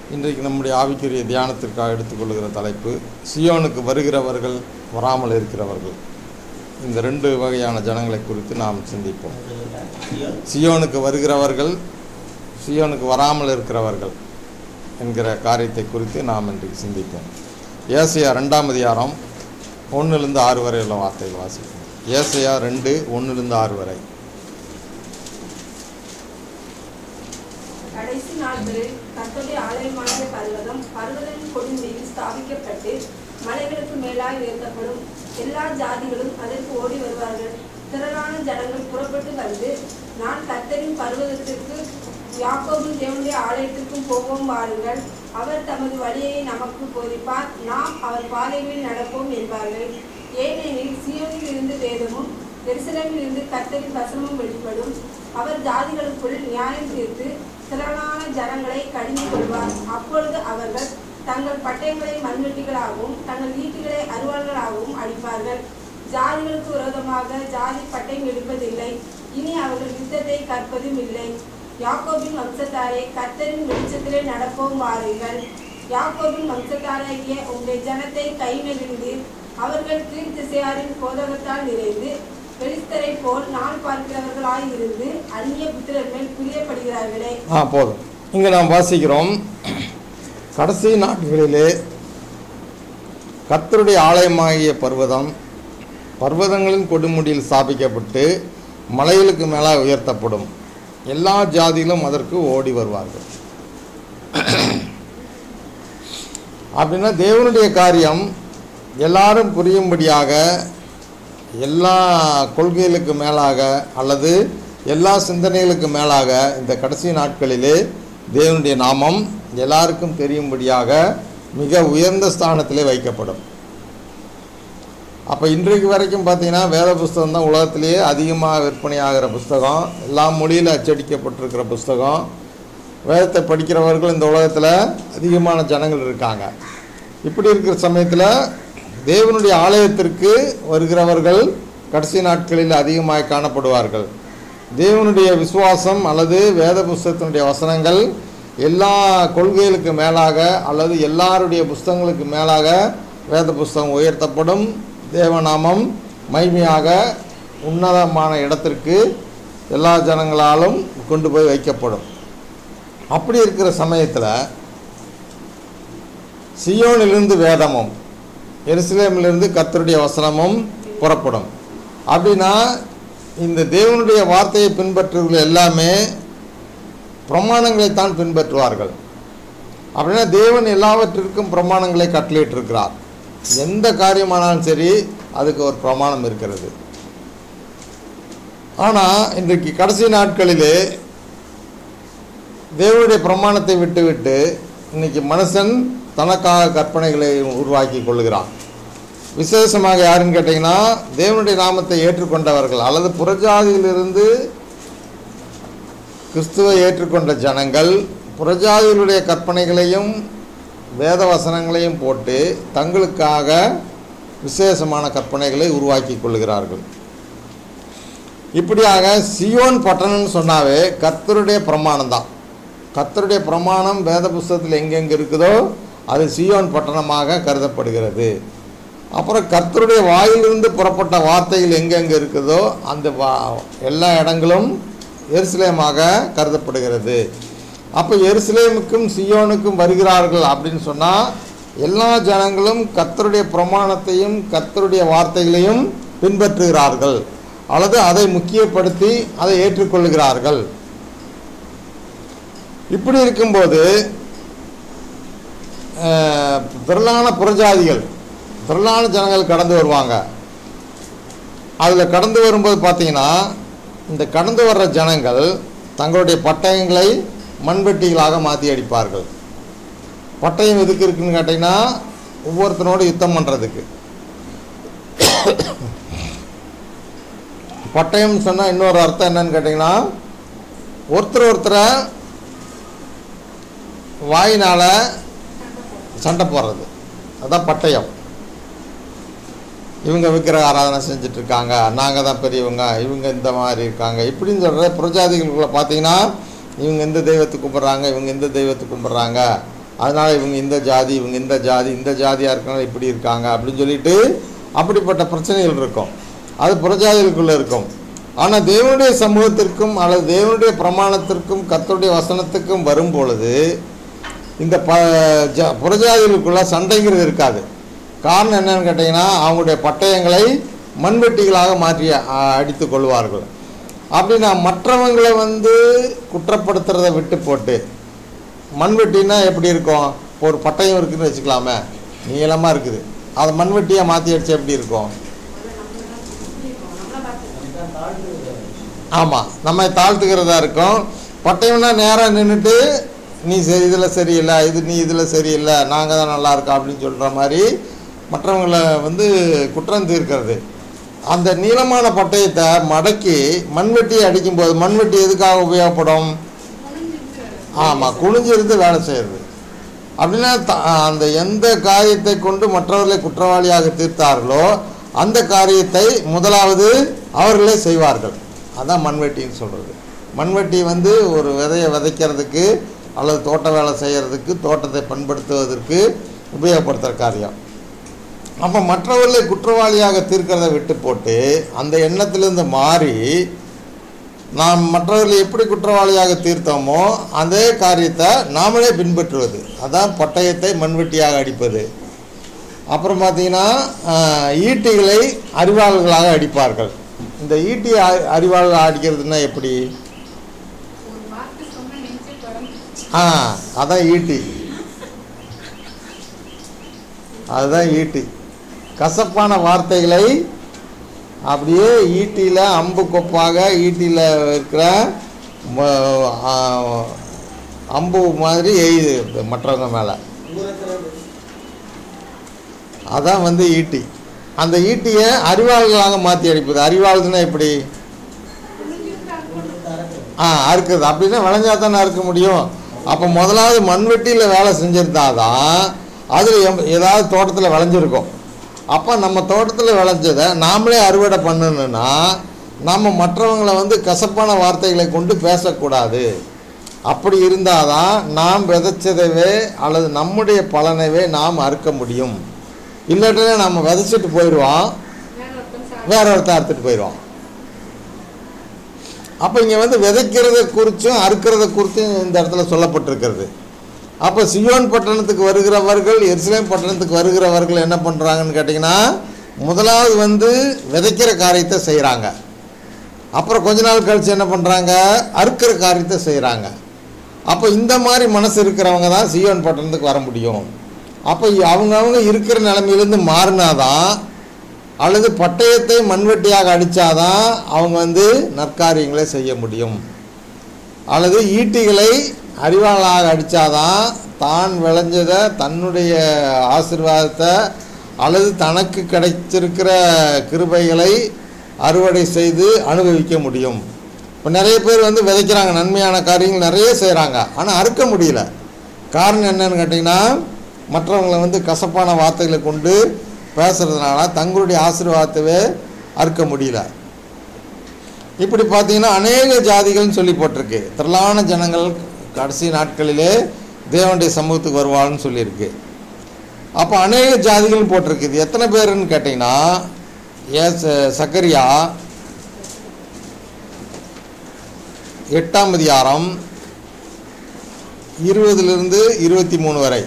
இன்றைக்கு நம்முடைய ஆவிக்குரிய தியானத்திற்காக எடுத்துக்கொள்கிற தலைப்பு சியோனுக்கு வருகிறவர்கள் வராமல் இருக்கிறவர்கள் இந்த ரெண்டு வகையான ஜனங்களை குறித்து நாம் சிந்திப்போம் சியோனுக்கு வருகிறவர்கள் சியோனுக்கு வராமல் இருக்கிறவர்கள் என்கிற காரியத்தை குறித்து நாம் இன்றைக்கு சிந்திப்போம் ஏசையா ரெண்டாம் அதிகாரம் ஒன்றுலேருந்து ஆறு வரை உள்ள வார்த்தைகள் வாசிப்போம் ஏசையா ரெண்டு ஒன்றுலேருந்து ஆறு வரை கடைசி நாட்களில் கர்த்தருடைய ஆலயமாகிய பர்வதம் பர்வதத்தின் கொடுமுடியில் ஸ்தாபிக்கப்பட்டு மலைகளுக்கு மேலாய் உயர்த்தப்படும் எல்லா ஜாதிகளும் அதற்கு ஓடி வருவார்கள் திரளான ஜனங்கள் புறப்பட்டு வந்து நான் கர்த்தரின் பர்வதத்திற்கு யாக்கோபின் தேவனுடைய ஆலயத்திற்கும் போவோம் வாருங்கள் அவர் தமது வழியை நமக்கு போதிப்பார் நாம் அவர் பாதைகளில் நடப்போம் என்பார்கள் ஏனெனில் சீயோனில் இருந்து வேதமும் எருசலேமில் இருந்து கர்த்தரின் வசனமும் வெளிப்படும் அவர் ஜாதிகளுக்குள் நியாயம் தீர்த்து திரளான ஜனங்களை கடிந்து கொள்வார் அப்பொழுது அவர்கள் தங்கள் பட்டயங்களை மண்வெட்டிகளாகவும் தங்கள் ஈட்டிகளை அருவாள்களாகவும் அடிப்பார்கள் ஜாதிகளுக்கு விரோதமாக ஜாதி பட்டயம் எடுப்பதில்லை இனி அவர்கள் யுத்தத்தை கற்பதும் இல்லை யாக்கோபின் வம்சத்தாரே கர்த்தரின் வெளிச்சத்திலே நடப்போம் வாருங்கள் யாக்கோபின் வம்சத்தாராகிய உங்கள் ஜனத்தை கை நெகிழ்ந்து அவர்கள் கீழ் திசையாரின் போதகத்தால் நிறைந்து பெலிஸ்தரை போல் நாள் பார்க்கிறவர்களாய் இருந்து அந்நிய புத்திரர் மேல் பிரியப்படுகிறார்களே ஆ போதும் இங்கே நாம் வாசிக்கிறோம் கடைசி நாட்களிலே கர்த்தருடைய ஆலயமாகிய பர்வதம் பர்வதங்களின் கொடுமுடியில் ஸ்தாபிக்கப்பட்டு மலைகளுக்கு மேலாக உயர்த்தப்படும் எல்லா ஜாதியிலும் அதற்கு ஓடி வருவார்கள் அப்படின்னா தேவனுடைய காரியம் எல்லாரும் புரியும்படியாக எல்லா கொள்கைகளுக்கு மேலாக அல்லது எல்லா சிந்தனைகளுக்கு மேலாக இந்த கடைசி நாட்களிலே தேவனுடைய நாமம் எல்லாருக்கும் தெரியும்படியாக மிக உயர்ந்த ஸ்தானத்திலே வைக்கப்படும் அப்போ இன்றைக்கு வரைக்கும் பார்த்தீங்கன்னா வேத புஸ்தகம் தான் உலகத்திலேயே அதிகமாக விற்பனையாகிற புஸ்தகம் எல்லா மொழியில் அச்சடிக்கப்பட்டிருக்கிற புஸ்தகம் வேதத்தை படிக்கிறவர்கள் இந்த உலகத்தில் அதிகமான ஜனங்கள் இருக்காங்க இப்படி இருக்கிற சமயத்தில் தேவனுடைய ஆலயத்திற்கு வருகிறவர்கள் கடைசி நாட்களில் அதிகமாக காணப்படுவார்கள் தேவனுடைய விசுவாசம் அல்லது வேத புஸ்தகத்தினுடைய வசனங்கள் எல்லா கொள்கைகளுக்கு மேலாக அல்லது எல்லாருடைய புஸ்தகங்களுக்கு மேலாக வேத புஸ்தகம் உயர்த்தப்படும் தேவநாமம் மைமையாக உன்னதமான இடத்திற்கு எல்லா ஜனங்களாலும் கொண்டு போய் வைக்கப்படும் அப்படி இருக்கிற சமயத்தில் சியோனிலிருந்து வேதமும் எருசலேமிலிருந்து கர்த்தருடைய வசனமும் புறப்படும் அப்படின்னா இந்த தேவனுடைய வார்த்தையை பின்பற்றுவர்கள் எல்லாமே பிரமாணங்களைத்தான் பின்பற்றுவார்கள் அப்படின்னா தேவன் எல்லாவற்றிற்கும் பிரமாணங்களை கட்டளையிட்டிருக்கிறார் எந்த காரியமானாலும் சரி அதுக்கு ஒரு பிரமாணம் இருக்கிறது ஆனால் இன்றைக்கு கடைசி நாட்களிலே தேவனுடைய பிரமாணத்தை விட்டுவிட்டு இன்னைக்கு மனுஷன் தனக்காக கற்பனைகளை உருவாக்கி கொள்கிறான் விசேஷமாக யாருன்னு கேட்டிங்கன்னா தேவனுடைய நாமத்தை ஏற்றுக்கொண்டவர்கள் அல்லது புறஜாதியிலிருந்து கிறிஸ்துவை ஏற்றுக்கொண்ட ஜனங்கள் புறஜாதிகளுடைய கற்பனைகளையும் வேத வசனங்களையும் போட்டு தங்களுக்காக விசேஷமான கற்பனைகளை உருவாக்கி கொள்கிறார்கள் இப்படியாக சியோன் பட்டணம்னு சொன்னாவே கர்த்தருடைய பிரமாணம் தான் கர்த்தருடைய பிரமாணம் வேத புஸ்தகத்தில் எங்கெங்கே இருக்குதோ அது சியோன் பட்டணமாக கருதப்படுகிறது அப்புறம் கர்த்தருடைய வாயிலிருந்து புறப்பட்ட வார்த்தைகள் எங்கெங்கே இருக்குதோ அந்த வா எல்லா இடங்களும் எருசலேமாக கருதப்படுகிறது அப்போ எருசலேமுக்கும் சியோனுக்கும் வருகிறார்கள் அப்படின்னு சொன்னால் எல்லா ஜனங்களும் கர்த்தருடைய பிரமாணத்தையும் கர்த்தருடைய வார்த்தைகளையும் பின்பற்றுகிறார்கள் அல்லது அதை முக்கியப்படுத்தி அதை ஏற்றுக்கொள்கிறார்கள் இப்படி இருக்கும்போது அஹ், திரளான புறஜாதிகள் திரளான ஜனங்கள் கடந்து வருவாங்க அதில் கடந்து வரும்போது பார்த்தீங்கன்னா இந்த கடந்து வர்ற ஜனங்கள் தங்களுடைய பட்டயங்களை மண்வெட்டிகளாக மாற்றி அடிப்பார்கள் பட்டயம் எதுக்கு இருக்குன்னு கேட்டிங்கன்னா ஒவ்வொருத்தனோட யுத்தம் பண்ணுறதுக்கு பட்டயம் சொன்னால் இன்னொரு அர்த்தம் என்னன்னு கேட்டிங்கன்னா ஒருத்தர் ஒருத்தரை வாயினால் சண்டை போடுறது அதான் பட்டயம் இவங்க விக்கிரக ஆராதனை செஞ்சுட்டு இருக்காங்க நாங்கள் தான் பெரியவங்க இவங்க இந்த மாதிரி இருக்காங்க இப்படின்னு சொல்கிற புரஜாதிகளுக்குள்ள பார்த்தீங்கன்னா இவங்க இந்த தெய்வத்தை கும்பிட்றாங்க இவங்க இந்த தெய்வத்தை கும்பிட்றாங்க அதனால் இவங்க இந்த ஜாதி இவங்க இந்த ஜாதி இந்த ஜாதியாக இருக்கனால இப்படி இருக்காங்க அப்படின்னு சொல்லிட்டு அப்படிப்பட்ட பிரச்சனைகள் இருக்கும் அது புறஜாதிகளுக்குள்ளே இருக்கும் ஆனால் தேவனுடைய சமூகத்திற்கும் அல்லது தேவனுடைய பிரமாணத்திற்கும் கர்த்தருடைய வசனத்துக்கும் வரும் பொழுது இந்த ப ஜ புறஜாதிகளுக்குள்ள சண்டைங்கிறது இருக்காது காரணம் என்னன்னு கேட்டிங்கன்னா அவங்களுடைய பட்டயங்களை மண்வெட்டிகளாக மாற்றி அ- அடித்துக் கொள்வார்கள் அப்படின்னா மற்றவங்களை வந்து குற்றப்படுத்துறதை விட்டு போட்டு மண்வெட்டின்னா எப்படி இருக்கும் இப்போ ஒரு பட்டயம் இருக்குன்னு வச்சுக்கலாமே நீளமாக இருக்குது அதை மண்வெட்டியாக மாற்றி அடிச்சா எப்படி இருக்கும் நம்மள பார்த்து ஆமாம் நம்ம தாழ்த்துக்கிறதா இருக்கும் பட்டயம்னா நேராக நின்றுட்டு நீ சரி இதில் சரியில்லை இது நீ இதில் சரியில்லை நாங்கள் தான் நல்லா இருக்கோம் அப்படின்னு சொல்கிற மாதிரி மற்றவங்களை வந்து குற்றம் தீர்க்கிறது அந்த நீளமான பட்டயத்தை மடக்கி மண்வெட்டியை அடிக்கும்போது மண்வெட்டி எதுக்காக உபயோகப்படும் ஆமாம் குனிஞ்சிருந்து வேலை செய்கிறது அப்படின்னா த- அந்த எந்த காரியத்தை கொண்டு மற்றவர்களை குற்றவாளியாக தீர்த்தார்களோ அந்த காரியத்தை முதலாவது அவர்களே செய்வார்கள் அதான் மண்வெட்டின்னு சொல்கிறது மண்வெட்டி வந்து ஒரு விதையை விதைக்கிறதுக்கு அல்லது தோட்ட வேலை செய்கிறதுக்கு தோட்டத்தை பண்படுத்துவதற்கு உபயோகப்படுத்துகிற காரியம் அப்போ மற்றவர்களை குற்றவாளியாக தீர்க்கிறதை விட்டு போட்டு அந்த எண்ணத்திலிருந்து மாறி நாம் மற்றவர்களை எப்படி குற்றவாளியாக தீர்த்தோமோ அதே காரியத்தை நாமளே பின்பற்றுவது அதான் பட்டயத்தை மண்வெட்டியாக அடிப்பது அப்புறம் பார்த்தீங்கன்னா ஆஹ், ஈட்டிகளை அறிவாளர்களாக அடிப்பார்கள் இந்த ஈட்டி அ- அறிவாளர்கள் அடிக்கிறதுனா எப்படி ஒரு வார்த்தை சொன்னா நெஞ்சே படம் ஆ அதான் ஈட்டி அதுதான் ஈட்டி கசப்பான வார்த்தைகளை அப்படியே ஈட்டியில் அம்பு கொப்பாக ஈட்டியில் இருக்கிற ம- ஆ, அம்பு மாதிரி எய்யுது மற்றவங்க மேலே அதான் வந்து ஈட்டி அந்த ஈட்டியை அறிவாளர்களாக மாற்றி அடிப்பது அறிவாளதுன்னா எப்படி ஆ அறுக்குது அப்படின்னா விளைஞ்சா தானே அறுக்க முடியும் அப்போ முதலாவது மண்வெட்டியில் வேலை செஞ்சுருந்தாதான் அதில் எம்- ஏதாவது தோட்டத்தில் விளைஞ்சிருக்கும் அப்போ நம்ம தோட்டத்தில் விளைஞ்சதை நாமளே அறுவடை பண்ணணும்னா நம்ம மற்றவங்களை வந்து கசப்பான வார்த்தைகளை கொண்டு பேசக்கூடாது அப்படி இருந்தால் தான் நாம் விதைச்சதவே அல்லது நம்முடைய பலனவே நாம் அறுக்க முடியும் இல்லாட்டினா நம்ம விதைச்சிட்டு போயிடுவோம் வேற ஒருத்தன் சாப்பிட்டு வேற ஒருத்தன் அறுத்துட்டு போயிடுவான் அப்போ இங்கே வந்து விதைக்கிறத குறித்தும் அறுக்கிறத குறித்தும் இந்த இடத்துல சொல்லப்பட்டிருக்கிறது அப்போ சியோன் பட்டணத்துக்கு வருகிறவர்கள் எருசலேம் பட்டணத்துக்கு வருகிறவர்கள் என்ன பண்ணுறாங்கன்னு கேட்டிங்கன்னா முதலாவது வந்து விதைக்கிற காரியத்தை செய்கிறாங்க அப்புறம் கொஞ்ச நாள் கழித்து என்ன பண்ணுறாங்க அறுக்கிற காரியத்தை செய்கிறாங்க அப்போ இந்த மாதிரி மனசு இருக்கிறவங்க தான் சியோன் பட்டணத்துக்கு வர முடியும் அப்போ அவங்கவுங்க இருக்கிற நிலைமையிலேருந்து மாறினாதான் அல்லது பட்டயத்தை மண்வெட்டியாக அடித்தாதான் அவங்க வந்து நற்காரியங்களை செய்ய முடியும் அல்லது ஈட்டிகளை அறிவாளாக அடித்தாதான் தான் விளைஞ்சதை தன்னுடைய ஆசீர்வாதத்தை அல்லது தனக்கு கிடைச்சிருக்கிற கிருபைகளை அறுவடை செய்து அனுபவிக்க முடியும் இப்போ நிறைய பேர் வந்து விதைக்கிறாங்க நன்மையான காரியங்கள் நிறைய செய்கிறாங்க ஆனால் அறுக்க முடியல காரணம் என்னன்னு கேட்டிங்கன்னா மற்றவங்களை வந்து கசப்பான வார்த்தைகளை கொண்டு பேசுறதுனால தங்களுடைய ஆசீர்வாதத்தவே அறுக்க முடியல இப்படி பார்த்தீங்கன்னா அநேக ஜாதிகள்னு சொல்லி போட்டிருக்கு திரளான ஜனங்கள் கடைசி நாட்களிலே தேவனுடைய சமூகத்துக்கு வருவாள்னு சொல்லியிருக்கு அப்போ அநேக ஜாதிகள் போட்டிருக்கு இது எத்தனை பேருன்னு கேட்டிங்கன்னா ஏஸ் சக்கரியா எட்டாம் அதிகாரம் இருபதுலேருந்து இருபத்தி மூணு வரை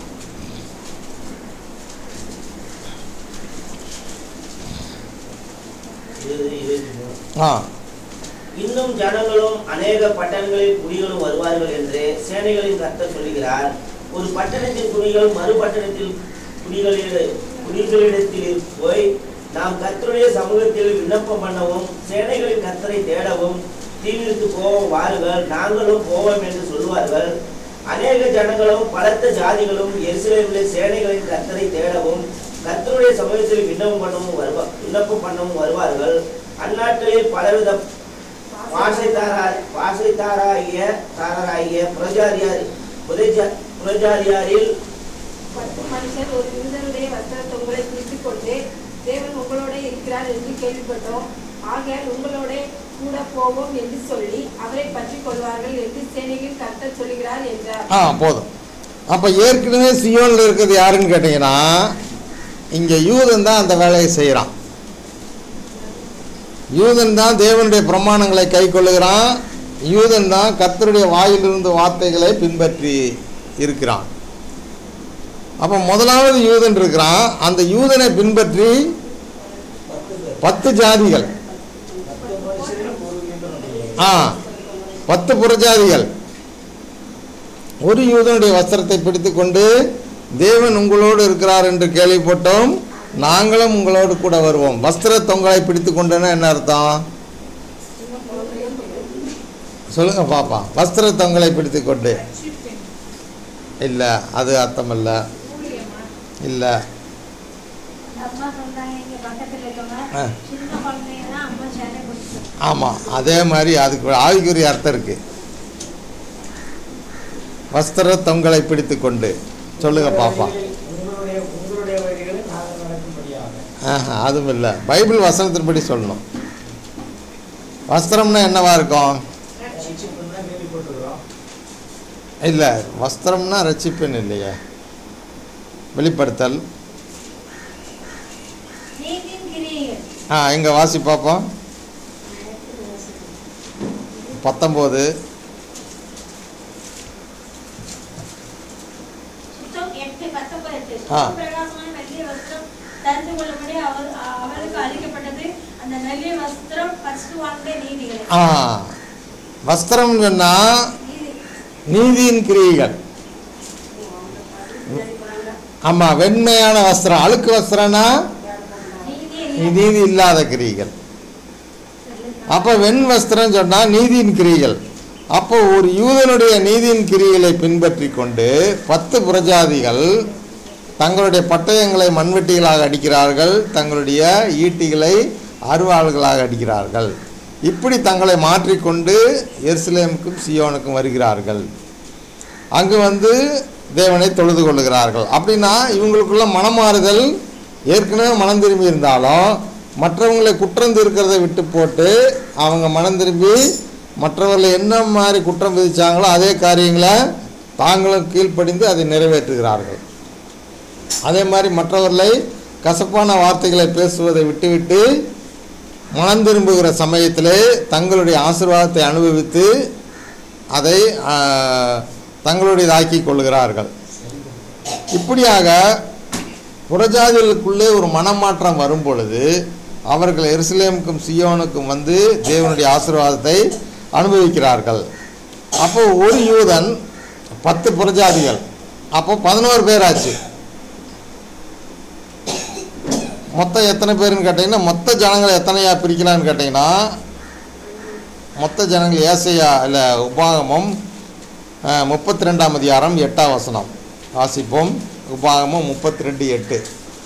இருபது, இருபத்தி மூணு. ஆ இன்னும் ஜனங்களும் அநேக பட்டணங்களில் குடிகளும் வருவார்கள் என்று சேனைகளின் கர்த்தர் சொல்லுகிறார் ஒரு பட்டணத்தின் குடிகள் மறு பட்டணத்தில் குடிகளிட குடிகளிடத்தில் போய் நாம் கர்த்தருடைய சமூகத்தில் விண்ணப்பம் பண்ணவும் சேனைகளின் கர்த்தரை தேடவும் தீவிரித்து போவோம் வாருங்கள் நாங்களும் போவோம் என்று சொல்லுவார்கள் அநேக ஜனங்களும் பலத்த ஜாதிகளும் எருசலேமில் சேனைகளின் கர்த்தரை தேடவும் கர்த்தருடைய சமூகத்தில் விண்ணப்பம் பண்ணவும் வருவா விண்ணப்பம் பண்ணவும் வருவார்கள் அந்நாட்களில் பலவித பாசைத்தாரா- பாசைத்தாராகிய தாரராகிய புரஜாரியார் புரஜா- புரஜாரியாரில் பத்து மனுஷர் ஒரு யூதருடைய வஸ்திரத்தை உங்களை பிடித்துக் கொண்டு தேவன் உங்களோட இருக்கிறார் என்று கேள்விப்பட்டோம் ஆகையால் உங்களோட கூட போவோம் என்று சொல்லி அவரை பற்றி கொள்வார்கள் என்று சேனையில் கர்த்தர் சொல்கிறார் என்றார் ஆ போதும் அப்போ ஏற்கனவே சியோனில் இருக்கிறது யாருன்னு கேட்டிங்கன்னா இங்கே யூதன் தான் அந்த வேலையை செய்கிறான் யூதன் தான் தேவனுடைய பிரமாணங்களை கை கொள்ளுகிறான் யூதன் தான் கர்த்தருடைய வாயிலிருந்து வார்த்தைகளை பின்பற்றி இருக்கிறான் அப்போ முதலாவது யூதன் இருக்கிறான் அந்த யூதனை பின்பற்றி பத்து ஜாதிகள் ஆ பத்து புறஜாதிகள் ஒரு யூதனுடைய வஸ்திரத்தை பிடித்து கொண்டு தேவன் உங்களோடு இருக்கிறார் என்று கேள்விப்பட்டோம் நாங்களும் உங்களோடு கூட வருவோம் வஸ்திர தொங்கலை பிடித்து கொண்டுன்னா என்ன அர்த்தம் சொல்லுங்க பாப்பா வஸ்திர தொங்கலை பிடித்து கொண்டு ரட்சிப்பேன். இல்லை அது அர்த்தம் இல்லை ஊழியமா? இல்லை அம்மா சொன்னாங்க இங்க பக்கத்துல இருக்கவங்க ஆ. சின்ன குழந்தைங்கன்னா அம்மா சேலை கொடுத்து ஆமாம் அதே மாதிரி அதுக்கு ஒரு ஆவிக்குரிய அர்த்தம் இருக்கு வஸ்திர தொங்கலை பிடித்து கொண்டு சொல்லுங்க பாப்பா உங்களுடைய உங்களுடைய வழிகளில் நாங்கள் நடக்கும்படியாக ஆஹா அதுவும் இல்லை பைபிள் வசனத்தின்படி சொல்லணும் வஸ்திரம்னா என்னவா இருக்கும் ரட்சிப்புன்னு தான் கேள்விப்பட்டிருக்கிறோம் இல்லை வஸ்திரம்னா ரட்சிப்புன்னு இல்லையே வெளிப்படுத்தல் நீதியின் கிரியைகள் ஆ எங்கே வாசி பார்ப்போம் பத்தொம்போது சுத்தம் எட்டு பத்தொன்பது எட்டு ஆ. சுத்தம் பிரகாசமான வெள்ளி வஸ்திரம் தந்து கொள்ளும்படி அவர் அவருக்கு அளிக்கப்பட்டது அந்த வெள்ளி வஸ்திரம் பரிசுவானுடைய நீதிகளை ஆ வஸ்திரம் சொன்னால் நீதி நீதியின் கிரியைகள் ஆமாம் வெண்மையான வஸ்திரம் அழுக்கு வஸ்திரம்னா நீதியை நீதி இல்லாத கிரியைகள் அப்போ வெண் வஸ்திரம் சொன்னால் நீதியின் கிரியைகள் அப்போ ஒரு யூதனுடைய நீதியின் கிரியைகளை பின்பற்றி கொண்டு பத்து புரஜாதிகள் தங்களுடைய பட்டயங்களை மண்வெட்டிகளாக அடிக்கிறார்கள் தங்களுடைய ஈட்டிகளை அருவாள்களாக அடிக்கிறார்கள் இப்படி தங்களை மாற்றிக்கொண்டு எருசலேமுக்கும் சியோனுக்கும் வருகிறார்கள் அங்கு வந்து தேவனை தொழுது கொள்ளுகிறார்கள் அப்படின்னா இவங்களுக்குள்ள மனமாறுதல் ஏற்கனவே மனம் திரும்பி இருந்தாலும் மற்றவங்களை குற்றம் தீர்க்கிறதை விட்டு போட்டு அவங்க மனம் திரும்பி மற்றவர்களை என்ன மாதிரி குற்றம் விதிச்சாங்களோ அதே காரியங்களை தாங்களும் கீழ்ப்படிந்து அதை நிறைவேற்றுகிறார்கள் அதே மாதிரி மற்றவர்களை கசப்பான வார்த்தைகளை பேசுவதை விட்டுவிட்டு மனம் திரும்புகிற சமயத்திலே தங்களுடைய ஆசீர்வாதத்தை அனுபவித்து அதை ஆ, தங்களுடையதாக்கி கொள்கிறார்கள் இப்படியாக புறஜாதிகளுக்குள்ளே ஒரு மனமாற்றம் வரும் பொழுது அவர்கள் எருசலேமுக்கும் சியோனுக்கும் வந்து தேவனுடைய ஆசீர்வாதத்தை அனுபவிக்கிறார்கள் அப்போ ஒரு யூதன் பத்து புறஜாதிகள் அப்போ பதினோரு பேர் ஆச்சு மொத்தம் எத்தனை பேருன்னு கேட்டிங்கன்னா மொத்த ஜனங்களை எத்தனையா பிரிக்கலான்னு கேட்டிங்கன்னா மொத்த ஜனங்கள் ஏசையா இல்லை உபாகமம் முப்பத்தி ரெண்டாம் அதிகாரம் எட்டாம் வசனம் வாசிப்போம் உபாகமம் முப்பத்தி ரெண்டு எட்டு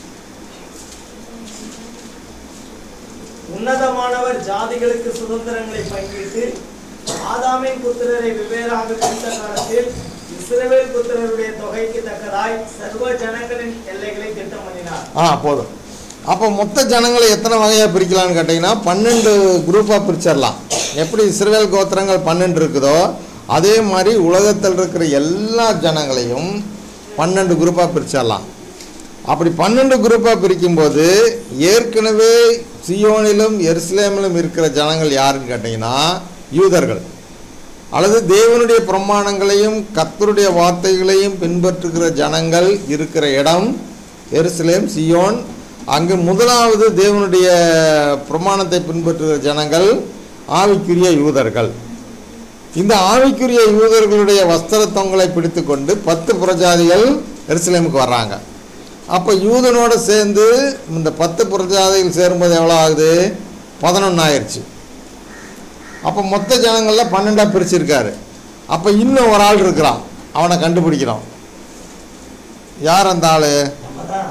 உன்னதமானவர் ஜாதிகளுக்கு சுதந்திரங்களை பங்கிட்டு ஆதாமின் புத்திரரை வெவ்வேறாக பிரித்த காலத்தில் இஸ்ரவேல் புத்திரருடைய தொகைக்கு தக்கதாய் சர்வ ஜனங்களின் எல்லைகளை திட்டம் பண்ணினார் ஆ போதும் அப்போ மொத்த ஜனங்களை எத்தனை வகையாக பிரிக்கலாம்னு கேட்டிங்கன்னா பன்னெண்டு குரூப்பாக பிரிச்சிடலாம் எப்படி இஸ்ரவேல் கோத்திரங்கள் பன்னெண்டு இருக்குதோ அதே மாதிரி உலகத்தில் இருக்கிற எல்லா ஜனங்களையும் பன்னெண்டு குரூப்பாக பிரிச்சிடலாம் அப்படி பன்னெண்டு குரூப்பாக பிரிக்கும்போது ஏற்கனவே சியோனிலும் எருசலேமிலும் இருக்கிற ஜனங்கள் யாருன்னு கேட்டிங்கன்னா யூதர்கள் அல்லது தேவனுடைய பிரமாணங்களையும் கர்த்தருடைய வார்த்தைகளையும் பின்பற்றுகிற ஜனங்கள் இருக்கிற இடம் எருசலேம் சியோன் அங்கு முதலாவது தேவனுடைய பிரமாணத்தை பின்பற்றுகிற ஜனங்கள் ஆவிக்குரிய யூதர்கள் இந்த ஆவிக்குரிய யூதர்களுடைய வஸ்திர தொங்கலை பிடித்துக்கொண்டு பத்து புறஜாதிகள் எருசலேமுக்கு வர்றாங்க அப்போ யூதனோட சேர்ந்து இந்த பத்து புறஜாதிகள் சேரும்போது எவ்வளோ ஆகுது பதினொன்று ஆயிடுச்சு அப்போ மொத்த ஜனங்களில் பன்னெண்டாக பிரிச்சிருக்காரு அப்போ இன்னும் ஒரு ஆள் இருக்கிறான் அவனை கண்டுபிடிக்கிறோம் யார் அந்த ஆள் நம்ம தான்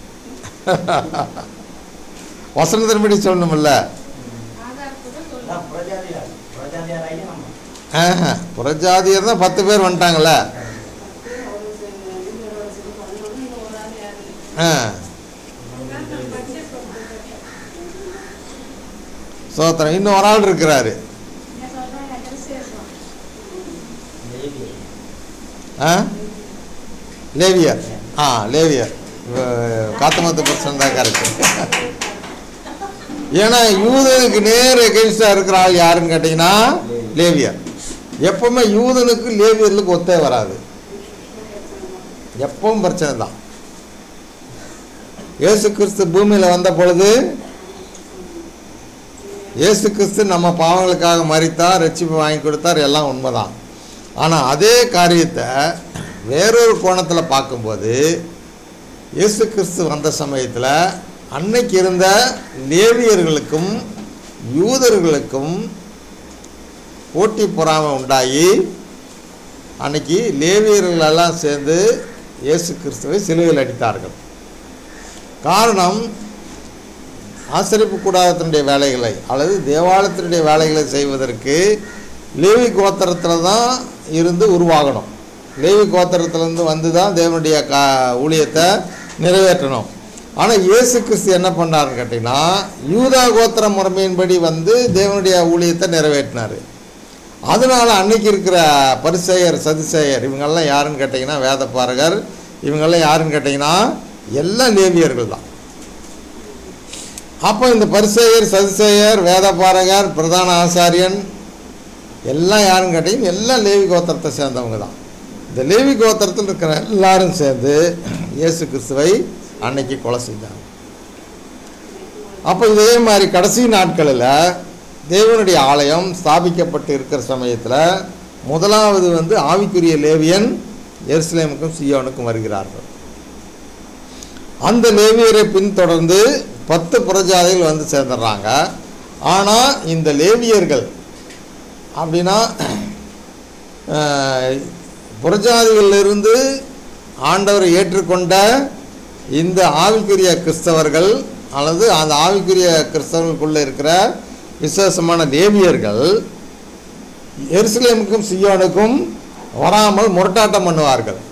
வசனத்தின்படி சொல்லணுமில்ல ஆதார் கூட சொல்லு அதான் புரஜாதியார் புரஜாதியாராகி நம்ம ஆஹா, புறஜாதியர் தான் பத்து பேர் வந்துட்டாங்களே ஆ அதுதான் நான் பச்சை சொல்றது சோத்திரம் இன்னும் ஒரு ஆள் இருக்கிறாரு என்ன சொல்றாங்க விசேஷம் ஆ லேவியர் ஆ லேவியர் காத்தமத்து பர்சன் தான் கரெக்ட் ஏன்னா யூதனுக்கு நேர் எகென்ஸ்டாக இருக்கிற ஆள் யாருன்னு கேட்டிங்கன்னா லேவியர் எப்பவுமே யூதனுக்கு லேவியர்களுக்கு ஒத்தே வராது எப்பவும் பிரச்சனை தான் இயேசு கிறிஸ்து பூமியில் வந்த பொழுது இயேசு கிறிஸ்து நம்ம பாவங்களுக்காக மறித்தார் ரட்சிப்பு வாங்கி கொடுத்தார் எல்லாம் உண்மைதான் ஆனால் அதே காரியத்தை வேறொரு கோணத்தில் பார்க்கும்போது இயேசு கிறிஸ்து வந்த சமயத்தில் அன்னைக்கு இருந்த லேவியர்களுக்கும் யூதர்களுக்கும் போட்டி பொறாமை உண்டாகி அன்னைக்கு லேவியர்கள் எல்லாம் சேர்ந்து இயேசு கிறிஸ்துவை சிலுவையில் அடித்தார்கள் காரணம் ஆசரிப்பு கூடாரத்தினுடைய வேலைகளை அல்லது தேவாலயத்தினுடைய வேலைகளை செய்வதற்கு லேவி கோத்திரத்தில் தான் இருந்து உருவாகணும் லேவி கோத்திரத்திலேருந்து வந்து தான் தேவனுடைய கா ஊழியத்தை நிறைவேற்றணும் ஆனால் இயேசு கிறிஸ்து என்ன பண்ணாருன்னு கேட்டிங்கன்னா யூதா கோத்திர முறைமையின்படி வந்து தேவனுடைய ஊழியத்தை நிறைவேற்றினார் அதனால அன்னைக்கு இருக்கிற பரிசேயர் சதிசேயர் இவங்கெல்லாம் யாருன்னு கேட்டிங்கன்னா வேதப்பாரகர் இவங்கெல்லாம் யாருன்னு கேட்டிங்கன்னா எல்லாம் லேவியர்கள் தான் அப்போ இந்த பரிசேயர் சதிசேயர் வேதபாரகர் பிரதான ஆசாரியன் எல்லாம் யாருன்னு கேட்டிங்கன்னா எல்லாம் லேவி கோத்திரத்தை சேர்ந்தவங்க தான் இந்த லேவி கோத்திரத்தில் இருக்கிற எல்லாரும் சேர்ந்து இயேசு கிறிஸ்துவை அன்னைக்கு கொலை செஞ்சாங்க அப்போ இதே மாதிரி கடைசி நாட்களில் தேவனுடைய ஆலயம் ஸ்தாபிக்கப்பட்டு இருக்கிற சமயத்தில் முதலாவது வந்து ஆவிக்குரிய லேவியன் எருசலேமுக்கும் சியோனுக்கும் வருகிறார்கள் அந்த லேவியரை பின்தொடர்ந்து பத்து புறஜாதிகள் வந்து சேர்ந்துடுறாங்க ஆனால் இந்த லேவியர்கள் அப்படின்னா அஹ், புறஜாதிகளிலிருந்து ஆண்டவரை ஏற்றுக்கொண்ட இந்த ஆவிக்குரிய கிறிஸ்தவர்கள் அல்லது அந்த ஆவிக்குரிய கிறிஸ்தவர்களுக்குள்ளே இருக்கிற விசேஷமான லேவியர்கள் எருசலேமுக்கும் சியோனுக்கும் வராமல் முரட்டாட்டம் பண்ணுவார்கள்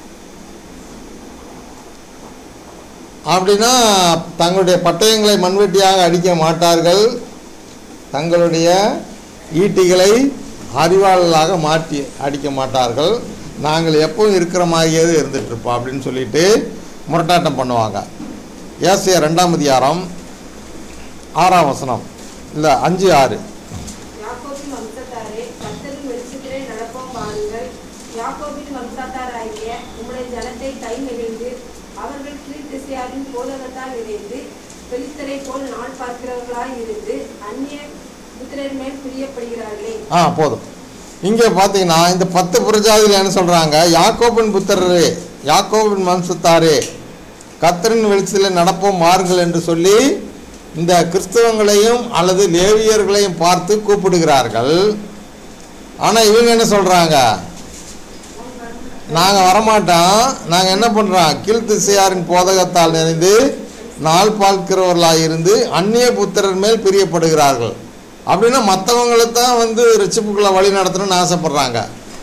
அப்படின்னா தங்களுடைய பட்டயங்களை மண்வெட்டியாக அடிக்க மாட்டார்கள் தங்களுடைய ஈட்டிகளை அறிவாளர்களாக மாற்றி அடிக்க மாட்டார்கள் நாங்கள் எப்பவும் இருக்கிற மாதிரியே இருந்துட்டு இருப்போம் அப்படின்னு சொல்லிட்டு முரட்டாட்டம் பண்ணுவாங்க ஏசியா ரெண்டாம் அதிகாரம் ஆறாம் வசனம் இல்லை அஞ்சு ஆறு யாக்கோபின் வம்சத்தாரே கர்த்தரின் வெளிச்சத்திலே நடப்போம் வாருங்கள் யாக்கோபின் வம்சத்தாராகிய உம்முடைய ஜனத்தை கை நெகிழ்ந்து அவர்கள் கீழ் திசையாரின் போதகத்தால் இணைந்து பெலிஸ்தரை போல் நாள் பார்க்கிறவர்களாய் இருந்து அந்நிய புத்திரர் மேல் பிரியப்படுகிறார்களே ஆ போதும் இங்கே பார்த்தீங்கன்னா இந்த பத்து புரஜாதிகள் என்ன சொல்கிறாங்க யாக்கோபின் புத்திரரே யாக்கோபின் வம்சத்தாரே கத்தரின் வெளிச்சத்தில் நடப்போம் மாறுங்கள் என்று சொல்லி இந்த கிறிஸ்தவங்களையும் அல்லது லேவியர்களையும் பார்த்து கூப்பிடுகிறார்கள் ஆனால் இவங்க என்ன சொல்கிறாங்க நாங்கள் வரமாட்டோம் நாங்கள் என்ன பண்ணுறோம் கீழ் திசையாரின் போதகத்தால் நிறைந்து நாள் பார்க்கிறவர்களாக இருந்து அந்நிய புத்திரர் மேல் பிரியப்படுகிறார்கள் அப்படின்னா மற்றவங்களை தான் வந்து ரிச்சிப்புக்குள்ளே வழி நடத்தணும்னு ஆசைப்படுறாங்க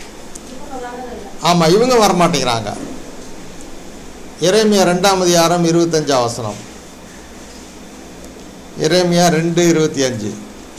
ஆமாம் இவங்க வரமாட்டேங்கிறாங்க இறைமையா ரெண்டாம் அதிகாரம் இருபத்தஞ்சாம் வசனம் இறைமையா ரெண்டு இருபத்தி அஞ்சு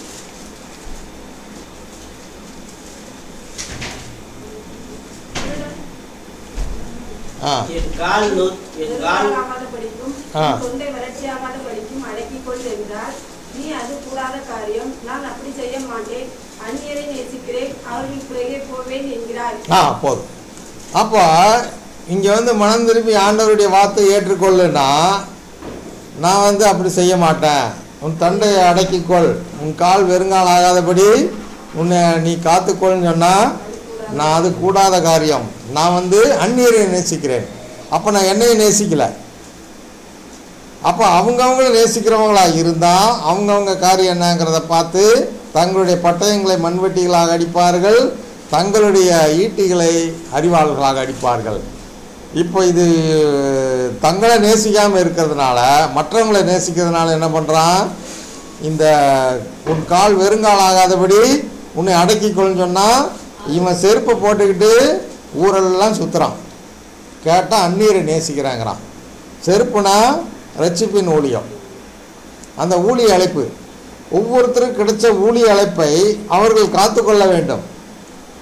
ஆ என் கால் நொ- என் கால் ஆகாத படிக்கும் ஆ. தொண்டை வறட்சியாகாத படிக்கும் அடக்கிக் கொள் என்றால் நீ அது கூடாத காரியம் நான் அப்படி செய்ய மாட்டேன் அந்நியரை நேசிக்கிறேன் அவர்கள் பிறகே போவேன் என்கிறார் ஆ போதும் அப்போ இங்கே வந்து மனம் திருப்பி ஆண்டவருடைய வார்த்தை ஏற்றுக்கொள்ளுன்னா நான் வந்து அப்படி செய்ய மாட்டேன் உன் தண்டையை அடக்கிக்கொள் உன் கால் வெறுங்கால் ஆகாதபடி உன்னை நீ காத்துக்கொள்னு சொன்னால் நான் அது கூடாத காரியம் நான் வந்து அந்நியரை நேசிக்கிறேன் அப்போ நான் என்னையை நேசிக்கலை அப்போ அவங்கவுங்கள நேசிக்கிறவங்களா இருந்தால் அவங்கவுங்க காரியம் என்னங்கிறத பார்த்து தங்களுடைய பட்டயங்களை மண்வெட்டிகளாக அடிப்பார்கள் தங்களுடைய ஈட்டிகளை அறிவாளர்களாக அடிப்பார்கள் இப்போ இது தங்களை நேசிக்காமல் இருக்கிறதுனால மற்றவங்களை நேசிக்கிறதுனால என்ன பண்ணுறான் இந்த உன் கால் வெறுங்கால் ஆகாதபடி உன்னை அடக்கிக்கொள்னு சொன்னால் இவன் செருப்பை போட்டுக்கிட்டு ஊரெல்லாம் சுற்றுறான் கேட்டால் அந்நீரை நேசிக்கிறாங்கிறான் செருப்புனா ரட்சிப்பின் ஊழியம் அந்த ஊழிய அழைப்பு ஒவ்வொருத்தரும் கிடைச்ச ஊழிய அழைப்பை அவர்கள் காத்துக்கொள்ள வேண்டும்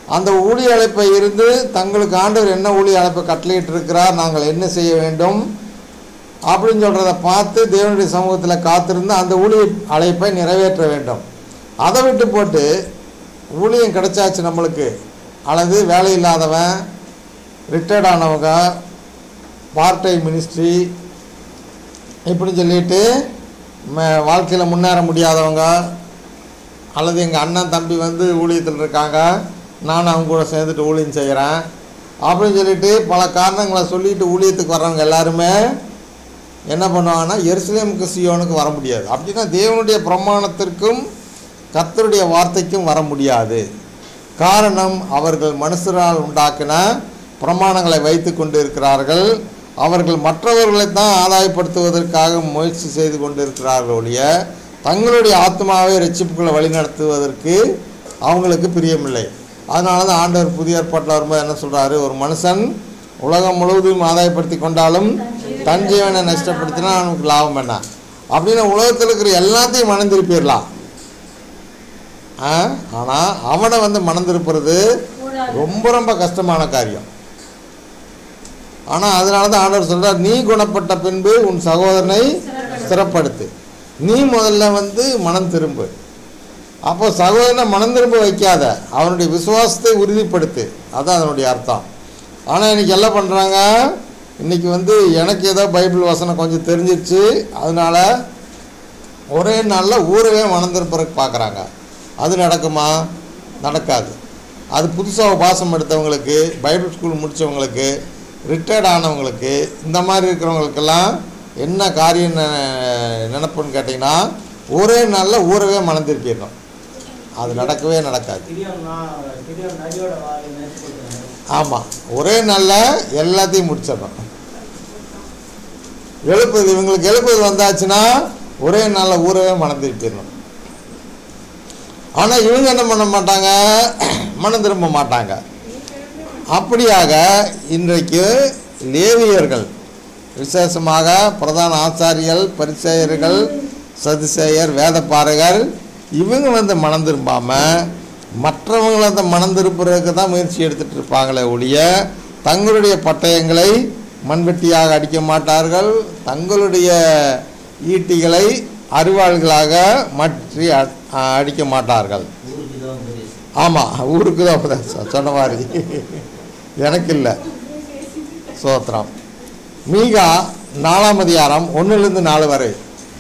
அந்த ஊழிய அழைப்பை இருந்து தங்களுக்கு ஆண்டவர் என்ன ஊழிய அழைப்பை கட்டளையிட்டு இருக்கிறார் நாங்கள் என்ன செய்ய வேண்டும் அப்படின்னு சொல்கிறத பார்த்து தேவனுடைய சமூகத்தில் காத்திருந்து அந்த ஊழிய அழைப்பை நிறைவேற்ற வேண்டும் அதை விட்டு போட்டு ஊழியம் கிடைச்சாச்சு நம்மளுக்கு அல்லது வேலை இல்லாதவன் ரிட்டையர்ட் ஆனவங்க பார்ட் டைம் மினிஸ்ட்ரி இப்படி சொல்லிட்டு வாழ்க்கையில் முன்னேற முடியாதவங்க அல்லது எங்கள் அண்ணன் தம்பி வந்து ஊழியத்தில் இருக்காங்க நான் அவங்க கூட சேர்ந்துட்டு ஊழியம் செய்கிறேன் அப்படின்னு சொல்லிட்டு பல காரணங்களை சொல்லிட்டு ஊழியத்துக்கு வர்றவங்க எல்லாருமே என்ன பண்ணுவாங்கன்னா எருசலேமுக்கு சியோனுக்கு வர முடியாது அப்படின்னா தேவனுடைய பிரமாணத்திற்கும் கர்த்தருடைய வார்த்தைக்கும் வர முடியாது காரணம் அவர்கள் மனுஷரால் உண்டாக்கின பிரமாணங்களை வைத்து கொண்டு இருக்கிறார்கள் அவர்கள் மற்றவர்களை தான் ஆதாயப்படுத்துவதற்காக முயற்சி செய்து கொண்டு இருக்கிறார்கள் ஒழிய தங்களுடைய ஆத்மாவை ரட்சிப்புகளை வழிநடத்துவதற்கு அவங்களுக்கு பிரியமில்லை அதனால தான் ஆண்டவர் புதிய ஏற்பாட்டில் வரும்போது என்ன சொல்கிறாரு ஒரு மனுஷன் உலகம் முழுவதும் ஆதாயப்படுத்தி கொண்டாலும் தன் ஜீவனை நஷ்டப்படுத்தினா அவனுக்கு லாபம் என்ன அப்படின்னு உலகத்தில் இருக்கிற எல்லாத்தையும் மனம் திருப்பிடலாம் ஆ ஆனால் அவனை வந்து மனம் திருப்புறது கூடாது ரொம்ப ரொம்ப கஷ்டமான காரியம் ஆனால் அதனால தான் ஆண்டவர் சொல்றார் நீ குணப்பட்ட பின்பு உன் சகோதரனை ஸ்திரப்படுத்து நீ முதல்ல வந்து மனம் திரும்பு அப்போ சகோதரனை மனம் திரும்ப வைக்காத அவனுடைய விசுவாசத்தை உறுதிப்படுத்து அதான் அதனுடைய அர்த்தம் ஆனால் இன்னைக்கு என்ன பண்ணுறாங்க இன்னைக்கு வந்து எனக்கு ஏதோ பைபிள் வசனம் கொஞ்சம் தெரிஞ்சிருச்சு அதனால ஒரே நாளில் ஊரவே மனம் திருப்புறதுக்கு பார்க்குறாங்க அது நடக்குமா நடக்காது அது புதுசாக உபாசம் எடுத்தவங்களுக்கு பைபிள் ஸ்கூல் முடித்தவங்களுக்கு ரிட்டையர்ட் ஆனவங்களுக்கு இந்த மாதிரி இருக்கிறவங்களுக்கெல்லாம் என்ன காரியம் நெ- நினைப்புன்னு கேட்டிங்கன்னா ஒரே நாளில் ஊரவே மனம் திருப்பிடணும் அது நடக்கவே நடக்காது கிரியம் நான் கிரியம் நதியோட வாரி நினைச்சு கொடுக்குறேன் ஆமாம் ஒரே நாளில் எல்லாத்தையும் முடிச்சிடணும் எழுப்புது இவங்களுக்கு எழுப்புது வந்தாச்சுன்னா ஒரே நாளில் ஊரவே மனம் திருப்பிடணும் ஆனால் இவங்க என்ன பண்ண மாட்டாங்க மனம் திரும்ப மாட்டாங்க அப்படியாக இன்றைக்கு லேவியர்கள் விசேஷமாக பிரதான ஆச்சாரியர்கள் பரிசேயர்கள் சதுசேயர் வேதப்பாரகர் இவங்க வந்து மனம் திரும்பாமல் மற்றவங்களை அந்த மனம் திருப்புறதுக்கு தான் முயற்சி எடுத்துட்டு இருப்பாங்களே ஒழிய தங்களுடைய பட்டயங்களை மண்வெட்டியாக அடிக்க மாட்டார்கள் தங்களுடைய ஈட்டிகளை அரிவாள்களாக மாற்றி அ- அடிக்க மாட்டார்கள் ஊருக்கு தான் உபதேசம் ஆமாம் ஊருக்கு தான் உபதேசம் சொன்ன மாதிரி எனக்கு இல்லை சோத்திரம் மீகா நாலாம் அதிகாரம் ஒன்றுலேருந்து நாலு வரை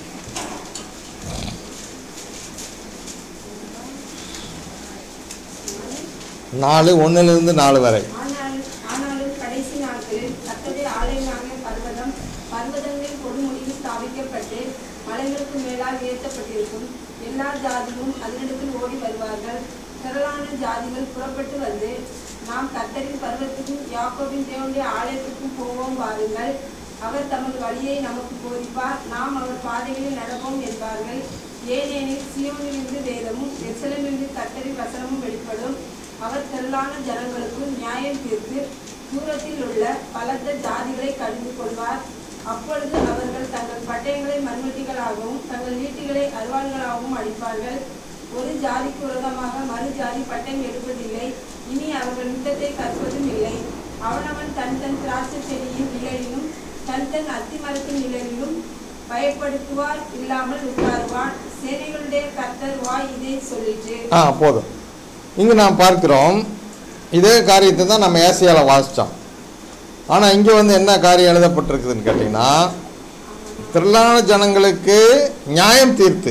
நாலு ஒன்றுலேருந்து நாலு வரை ஆனால் ஆனாலும் கடைசி நாட்களில் கர்த்தருடைய ஆலயமாகிய பர்வதம் பர்வதங்களின் கொடுமுடியில் ஸ்தாபிக்கப்பட்டு மலைகளுக்கு மேலால் உயர்த்தப்பட்டிருக்கும் எல்லா ஜாதியும் அதனிடத்தில் ஓடி வருவார்கள் திரளான ஜாதிகள் புறப்பட்டு வந்து நாம் கர்த்தரின் பர்வத்துக்கும் யாக்கோபின் தேவனுடைய ஆலயத்துக்கும் போவோம் வாருங்கள் அவர் தமது வழியை நமக்கு போதிப்பார் நாம் அவர் பாதைகளில் நடப்போம் என்பார்கள் ஏனெனில் சியோனிலிருந்து வேதமும் எருசலேமிலிருந்து கர்த்தரின் வசனமும் வெளிப்படும் அவர் திரளான ஜனங்களுக்கு நியாயம் தீர்த்து தூரத்தில் உள்ள பலத்த ஜாதிகளை கடிந்து கொள்வார் அப்பொழுது அவர்கள் தங்கள் பட்டயங்களை மண்வெட்டிகளாகவும் தங்கள் ஈட்டிகளை அருவாள்களாகவும் அடிப்பார்கள் ஒரு ஜாதிக்கு விரோதமாக மறு ஜாதி பட்டயம் எடுப்பதில்லை இனி அவர்கள் யுத்தத்தை கற்பதும் இல்லை அவனவன் தன் தன் திராட்சை செடியின் நிழலிலும் தன் தன் அத்தி மரத்தின் நிழலிலும் பயப்படுத்துவார் இல்லாமல் உட்காருவான் சேனைகளுடைய கர்த்தர் வாய் இதை சொல்லிற்று ஆ போதும் இங்கே நாம் பார்க்கிறோம் இதே காரியத்தை தான் நம்ம ஏசியாவில் வாசித்தோம் ஆனால் இங்கே வந்து என்ன காரியம் எழுதப்பட்டிருக்குதுன்னு கேட்டிங்கன்னா திரளான ஜனங்களுக்கு நியாயம் தீர்த்து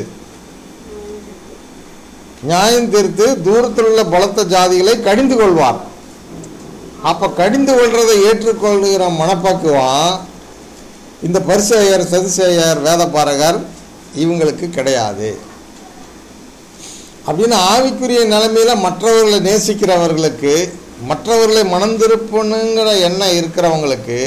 நியாயம் தீர்த்து தூரத்தில் உள்ள பலத்த ஜாதிகளை கடிந்து கொள்வார் அப்போ கடிந்து கொள்றதை ஏற்றுக்கொள்கிற மனப்பக்குவம் இந்த பரிசேயர் சதுசேயர் வேதபாரகர் இவங்களுக்கு கிடையாது அப்படின்னு ஆவிக்குரிய நிலைமையில மற்றவர்களை நேசிக்கிறவர்களுக்கு மற்றவர்களை மனம் திருப்பணுங்கிற எண்ணம் இருக்கிறவங்களுக்கு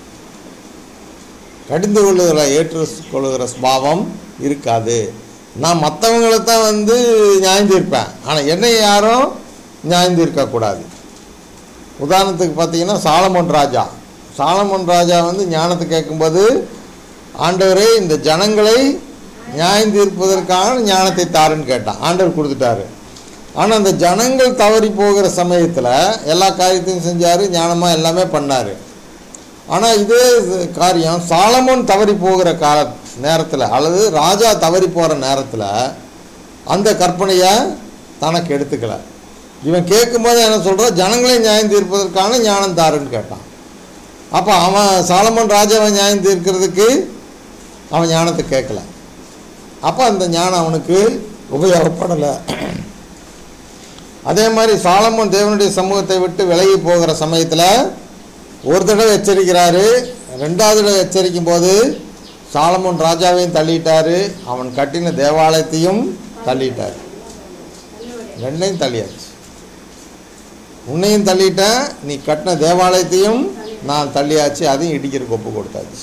கடிந்து கொள்ளுகிற ஏற்றுக்கொள்ளுகிற சுபாவம் இருக்காது நான் மற்றவங்களை தான் வந்து நியாயம் தீர்ப்பேன் ஆனால் என்னை யாரும் நியாயம் தீர்க்கக்கூடாது உதாரணத்துக்கு பார்த்தீங்கன்னா சாலமன் ராஜா சாலமன் ராஜா வந்து ஞானத்தை கேட்கும்போது ஆண்டவரே இந்த ஜனங்களை நியாயம் தீர்ப்பதற்கான ஞானத்தை தாருன்னு கேட்டான் ஆண்டவர் கொடுத்துட்டாரு ஆனால் அந்த ஜனங்கள் தவறி போகிற சமயத்தில் எல்லா காரியத்தையும் செஞ்சார் ஞானமாக எல்லாமே பண்ணார் ஆனால் இதே இது- காரியம் சாலமோன் தவறி போகிற கால நேரத்தில் அல்லது ராஜா தவறி போகிற நேரத்தில் அந்த கற்பனையை தனக்கு எடுத்துக்கல இவன் கேட்கும்போது என்ன சொல்கிறான் ஜனங்களை நியாயம் தீர்ப்பதற்கான ஞானம் தாருன்னு கேட்டான் அப்போ அவன் சாலமோன் ராஜாவை நியாயம் தீர்க்கிறதுக்கு அவன் ஞானத்தை கேட்கல அப்போ அந்த ஞானம் அவனுக்கு உபயோகப்படலை அதே மாதிரி சாலமோன் தேவனுடைய சமூகத்தை விட்டு விலகி போகிற சமயத்தில் ஒரு தடவை எச்சரிக்கிறாரு ரெண்டாவது தடவை எச்சரிக்கும் போது சாலமோன் ராஜாவையும் தள்ளிட்டாரு அவன் கட்டின தேவாலயத்தையும் தள்ளிட்டார் ரெண்டையும் தள்ளியாச்சு உன்னையும் தள்ளிட்டேன் நீ கட்டின தேவாலயத்தையும் நான் தள்ளியாச்சு அதையும் இடிக்கிறதுக்கு ஒப்பு கொடுத்தாச்சு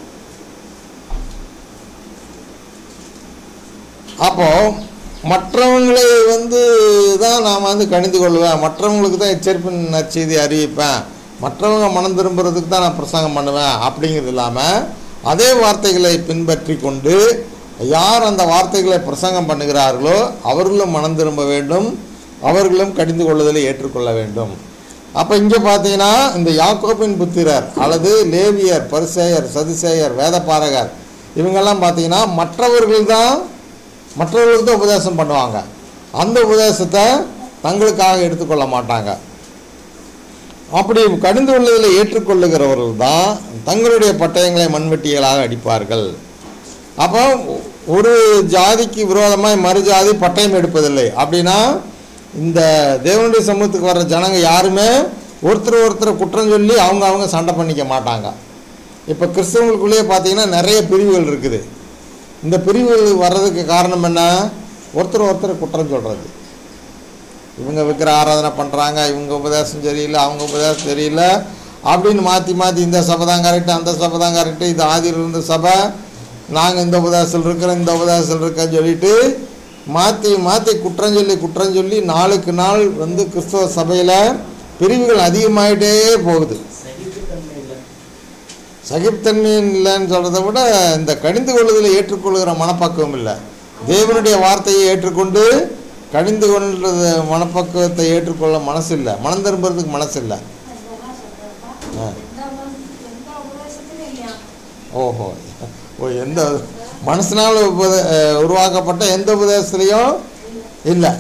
அப்போ மற்றவங்களை வந்து தான் நான் வந்து கணிந்து கொள்வேன் மற்றவங்களுக்கு தான் எச்சரிப்பின் நற்செய்தி அறிவிப்பேன் மற்றவங்க மனம் திரும்புறதுக்கு தான் நான் பிரசங்கம் பண்ணுவேன் அப்படிங்கிறது இல்லாமல் அதே வார்த்தைகளை பின்பற்றி கொண்டு யார் அந்த வார்த்தைகளை பிரசங்கம் பண்ணுகிறார்களோ அவர்களும் மனம் திரும்ப வேண்டும் அவர்களும் கடிந்து கொள்ளுதலை ஏற்றுக்கொள்ள வேண்டும் அப்போ இங்கே பார்த்தீங்கன்னா இந்த யாக்கோபின் புத்திரர் அல்லது லேவியர் பரிசேயர் சதுசேயர் வேதபாரகர் இவங்கெல்லாம் பார்த்தீங்கன்னா மற்றவர்கள் தான் மற்றவர்களுக்கு தான் உபதேசம் பண்ணுவாங்க அந்த உபதேசத்தை தங்களுக்காக எடுத்துக்கொள்ள மாட்டாங்க அப்படி கடிந்து கொள்ளுதலை ஏற்றுக்கொள்ளுகிறவர்கள் தான் தங்களுடைய பட்டயங்களை மண்வெட்டிகளாக அடிப்பார்கள் அப்போ ஒரு ஜாதிக்கு விரோதமாய் மறு ஜாதி பட்டயம் எடுப்பதில்லை அப்படின்னா இந்த தேவனுடைய சமூகத்துக்கு வர்ற ஜனங்க யாருமே ஒருத்தர் ஒருத்தர் குற்றம் சொல்லி அவங்க அவங்க சண்டை பண்ணிக்க மாட்டாங்க இப்போ கிறிஸ்தவங்களுக்குள்ளேயே பார்த்தீங்கன்னா நிறைய பிரிவுகள் இருக்குது இந்த பிரிவுகள் வர்றதுக்கு காரணம் என்ன ஒருத்தர் ஒருத்தர் குற்றம் சொல்கிறது இவங்க விக்கிர ஆராதனை பண்ணுறாங்க இவங்க உபதேசம் சரியில்லை அவங்க உபதேசம் சரியில்லை அப்படின்னு மாற்றி மாற்றி இந்த சபை தான் கரெக்டு அந்த சபை தான் கரெக்டு இது ஆதியில் இருந்த சபை நாங்கள் இந்த உபதேசத்தில் இருக்கிறோம் இந்த உபதேசத்தில் இருக்கேன்னு சொல்லிட்டு மாற்றி மாற்றி குற்றம் சொல்லி குற்றம் சொல்லி நாளுக்கு நாள் வந்து கிறிஸ்தவ சபையில் பிரிவுகள் அதிகமாயிட்டே போகுது சகிப்புத்தன்மை இல்லை சகிப்புத்தன்மை இல்லைன்னு சொல்கிறத விட இந்த கடிந்து கொள்ளுதலை ஏற்றுக்கொள்கிற மனப்பக்குவம் இல்லை தேவனுடைய வார்த்தையை ஏற்றுக்கொண்டு கடிந்து கொள்றது மனப்பக்குவத்தை ஏற்றுக்கொள்ள மனசு இல்லை மனம் திரும்புறதுக்கு மனசு இல்லை அதெல்லாம் சொல்றப்பா ஆ. எந்த உப- எந்த உபதேசத்திலும் இல்லையா ஓஹோ ஓ எந்த மனசினால் உபத அஹ் உருவாக்கப்பட்ட எந்த உபதேசத்துலேயும் இல்லை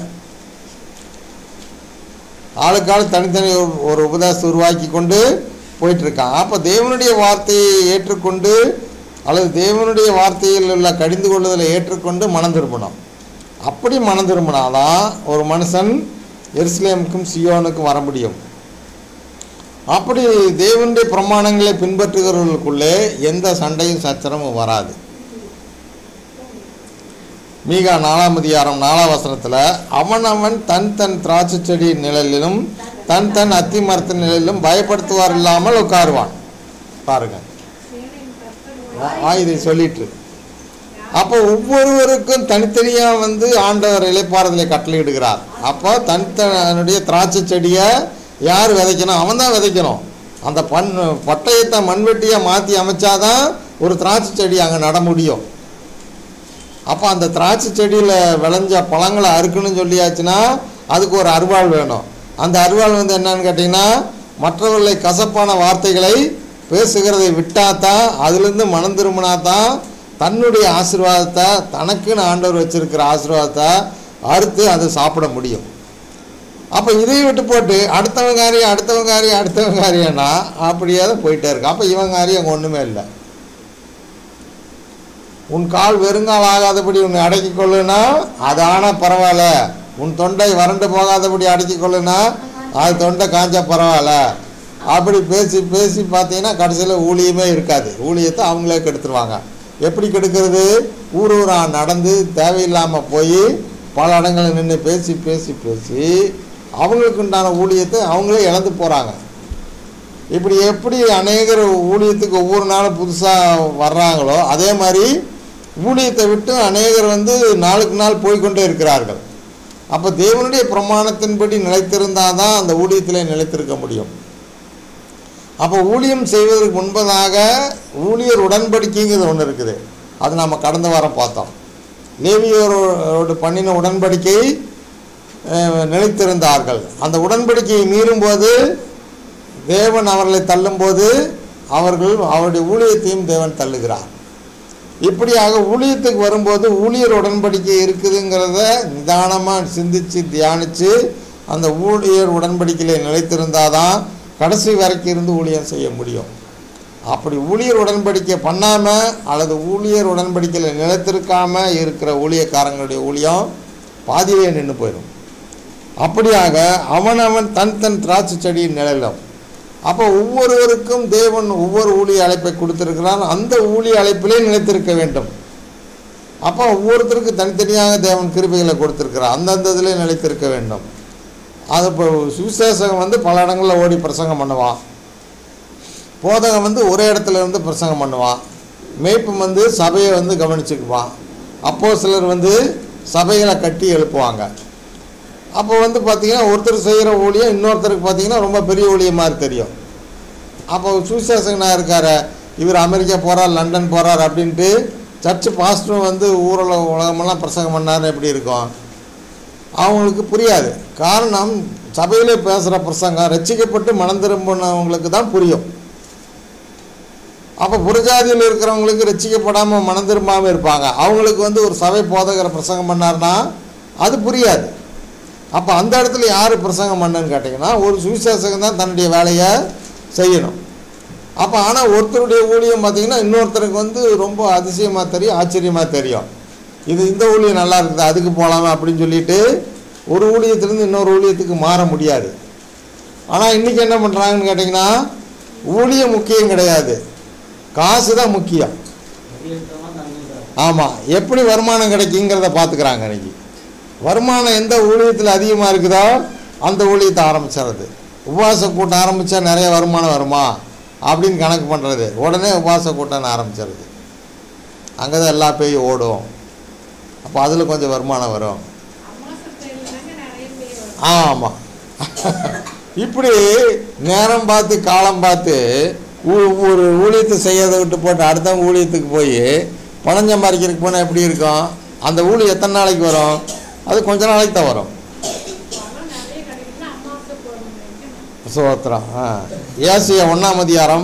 ஆளுக்கு ஆள் தனித்தனி ஒரு- ஒரு உபதேசத்தை உருவாக்கி கொண்டு போயிட்டுருக்கான் அப்போ தேவனுடைய வார்த்தையை ஏற்றுக்கொண்டு அல்லது தேவனுடைய வார்த்தையில் உள்ள கடிந்து கொள்ளுதலை ஏற்றுக்கொண்டு மனம் திரும்பணும் அப்படி மனம் திரும்பினாதான் ஒரு மனுஷன் எருசலேமுக்கும் சியோனுக்கும் வர முடியும் அப்படி தேவனுடைய பிரமாணங்களை பின்பற்றுகிறவர்களுக்குள்ளே எந்த சண்டையும் சச்சரமும் வராது மீகா நாலாம் அதிகாரம் நாலாம் வசனத்தில் அவன் அவன் தன் தன் திராட்சை செடி நிழலிலும் தன் தன் அத்தி மரத்தின் நிழலிலும் பயப்படுத்துவார் இல்லாமல் உட்காருவான் பாருங்க சேனையின் கர்த்தர் ஆ, ஆ, இதை சொல்லிட்டு அப்போ ஒவ்வொருவருக்கும் தனித்தனியாக வந்து ஆண்டவர் இலைப்பாறுதலை கட்டளையிடுகிறார் அப்போ தனித்தனுடைய திராட்சை செடியை யார் விதைக்கணும் அவன் தான் விதைக்கணும் அந்த பண் பட்டயத்தை மண்வெட்டியை மாற்றி அமைச்சாதான் ஒரு திராட்சை செடி அங்கே நட முடியும் அப்போ அந்த திராட்சை செடியில் விளைஞ்ச பழங்களை அறுக்கணும்னு சொல்லியாச்சுன்னா அதுக்கு ஒரு அருவாள் வேணும் அந்த அருவாள் வந்து என்னன்னு கேட்டிங்கன்னா மற்றவர்களை கசப்பான வார்த்தைகளை பேசுகிறதை விட்டாதான் அதுலேருந்து மனம் திரும்பினா தான் தன்னுடைய ஆசீர்வாதத்தை தனக்குன்னு ஆண்டவர் வச்சிருக்கிற ஆசீர்வாதத்தை அறுத்து அதை சாப்பிட முடியும் அப்போ இதையும் விட்டு போட்டு அடுத்தவன் காரியம் அடுத்தவன் காரியம் அடுத்தவன் காரியம்னா அப்படியே தான் போயிட்டே இருக்கு அப்போ இவன் காரியம் அங்கே ஒன்றுமே இல்லை உன் கால் வெறுங்கால் ஆகாதபடி உன்னை அடக்கிக் கொள்ளுனா அது ஆனால் பரவாயில்ல உன் தொண்டை வறண்டு போகாதபடி அடக்கிக் கொள்ளுனா அது தொண்டை காஞ்சா பரவாயில்ல அப்படி பேசி பேசி பார்த்தீங்கன்னா கடைசியில் ஊழியமே இருக்காது ஊழியத்தை அவங்களே கெடுத்துருவாங்க எப்படி கெடுக்கிறது ஊர் ஊரா நடந்து தேவையில்லாமல் போய் பல இடங்களில் நின்று பேசி பேசி பேசி அவங்களுக்கு உண்டான ஊழியத்தை அவங்களே இழந்து போகிறாங்க இப்படி எப்படி அநேகர் ஊழியத்துக்கு ஒவ்வொரு நாளும் புதுசாக வர்றாங்களோ அதே மாதிரி ஊழியத்தை விட்டு அநேகர் வந்து நாளுக்கு நாள் போய்க்கொண்டே இருக்கிறார்கள் அப்போ தேவனுடைய பிரமாணத்தின்படி நிலைத்திருந்தால் தான் அந்த ஊழியத்தில் நிலைத்திருக்க முடியும் அப்போ ஊழியம் செய்வதற்கு முன்பதாக ஊழியர் உடன்படிக்கைங்கிறது ஒன்று இருக்குது அது நம்ம கடந்த வாரம் பார்த்தோம் லேவியரோடு பண்ணின உடன்படிக்கை அஹ், நிலைத்திருந்தார்கள் அந்த உடன்படிக்கையை மீறும்போது தேவன் அவர்களை தள்ளும்போது அவர்கள் அவருடைய ஊழியத்தையும் தேவன் தள்ளுகிறார் இப்படியாக ஊழியத்துக்கு வரும்போது ஊழியர் உடன்படிக்கை இருக்குதுங்கிறத நிதானமாக சிந்திச்சு தியானித்து அந்த ஊழியர் உடன்படிக்கையில் நிலைத்திருந்தாதான் கடைசி வரைக்கும் இருந்து ஊழியம் செய்ய முடியும் அப்படி ஊழியர் உடன்படிக்கை பண்ணாமல் அல்லது ஊழியர் உடன்படிக்கையில் நிலைத்திருக்காம இருக்கிற ஊழியக்காரங்களுடைய ஊழியம் பாதியிலே நின்று போயிடும் அப்படியாக அவனவன் தன் தன் திராட்சை செடியின் நிழலும் அப்போ ஒவ்வொருவருக்கும் தேவன் ஒவ்வொரு ஊழிய அழைப்பை கொடுத்திருக்கிறான் அந்த ஊழிய அழைப்பிலே நிலைத்திருக்க வேண்டும் அப்போ ஒவ்வொருத்தருக்கு தனித்தனியாக தேவன் கிருபைகளை கொடுத்திருக்கிறார் அந்தந்த இதிலே நிலைத்திருக்க வேண்டும் அது இப்போ சுவிசேஷகம் வந்து பல இடங்களில் ஓடி பிரசங்கம் பண்ணுவான் போதகம் வந்து ஒரே இடத்துல இருந்து பிரசங்கம் பண்ணுவான் மேய்ப்பன் வந்து சபையை வந்து கவனிச்சுக்குவான் அப்போ சிலர் வந்து சபைகளை கட்டி எழுப்புவாங்க அப்போ வந்து பார்த்தீங்கன்னா ஒருத்தர் செய்கிற ஊழியம் இன்னொருத்தருக்கு பார்த்தீங்கன்னா ரொம்ப பெரிய ஊழியம் மாதிரி தெரியும் அப்போ சுவிசேஷகனாக இருக்கார் இவர் அமெரிக்கா போகிறார் லண்டன் போகிறார் அப்படின்ட்டு சர்ச்சு பாஸ்டரும் வந்து ஊரில் உலகமெல்லாம் பிரசங்கம் பண்ணார் எப்படி இருக்கும் அவங்களுக்கு புரியாது காரணம் சபையிலே பேசுகிற பிரசங்கம் ரட்சிக்கப்பட்டு மனம் திரும்பினவங்களுக்கு தான் புரியும் அப்போ புறஜாதியில் இருக்கிறவங்களுக்கு ரட்சிக்கப்படாமல் மனம் திரும்பாமல் இருப்பாங்க அவங்களுக்கு வந்து ஒரு சபை போதகர் பிரசங்கம் பண்ணார்னா அது புரியாது அப்போ அந்த இடத்துல யார் பிரசங்கம் பண்ணன்னு கேட்டிங்கன்னா ஒரு சுவிசேஷகம் தான் தன்னுடைய வேலையை செய்யணும் அப்போ ஆனால் ஒருத்தருடைய ஊழியம் பார்த்தீங்கன்னா இன்னொருத்தருக்கு வந்து ரொம்ப அதிசயமாக தெரியும் ஆச்சரியமாக தெரியும் இது இந்த ஊழியம் நல்லா இருக்குது அதுக்கு போகலாமா அப்படின்னு சொல்லிட்டு ஒரு ஊழியத்திலேருந்து இன்னொரு ஊழியத்துக்கு மாற முடியாது ஆனால் இன்றைக்கி என்ன பண்ணுறாங்கன்னு கேட்டிங்கன்னா ஊழியம் முக்கியம் கிடையாது காசு தான் முக்கியம் ஆமாம் எப்படி வருமானம் கிடைக்குங்கிறத பார்த்துக்கிறாங்க இன்னைக்கு வருமானம் எந்த ஊழியத்தில் அதிகமாக இருக்குதோ அந்த ஊழியத்தை ஆரம்பிச்சிடுறது உபவாச கூட்டம் ஆரம்பித்தா நிறைய வருமானம் வருமா அப்படின்னு கணக்கு பண்ணுறது உடனே உபவாச கூட்டம்னு ஆரம்பிச்சிடுறது அங்கே தான் எல்லா பேயும் ஓடும் அப்போ அதில் கொஞ்சம் வருமானம் வரும் அமாசத்தையிலதாங்க நிறைய பேர் வரும். ஆமாம் இப்படி நேரம் பார்த்து காலம் பார்த்து ஊ- ஒரு ஊழியத்தை செய்யறதை விட்டு போட்டு அடுத்தவங்க ஊழியத்துக்கு போய் பணம் சம்பாதிக்கிறதுக்கு போனால் எப்படி இருக்கும் அந்த ஊழியம் எத்தனை நாளைக்கு வரும் அது கொஞ்ச நாளைக்கு தான் வரும் பணம் நிறைய கிடைக்குதுன்னா அமாவாசை போடணும் சோத்திரம் ஆ ஏசிய ஒன்றாம் அதிகாரம்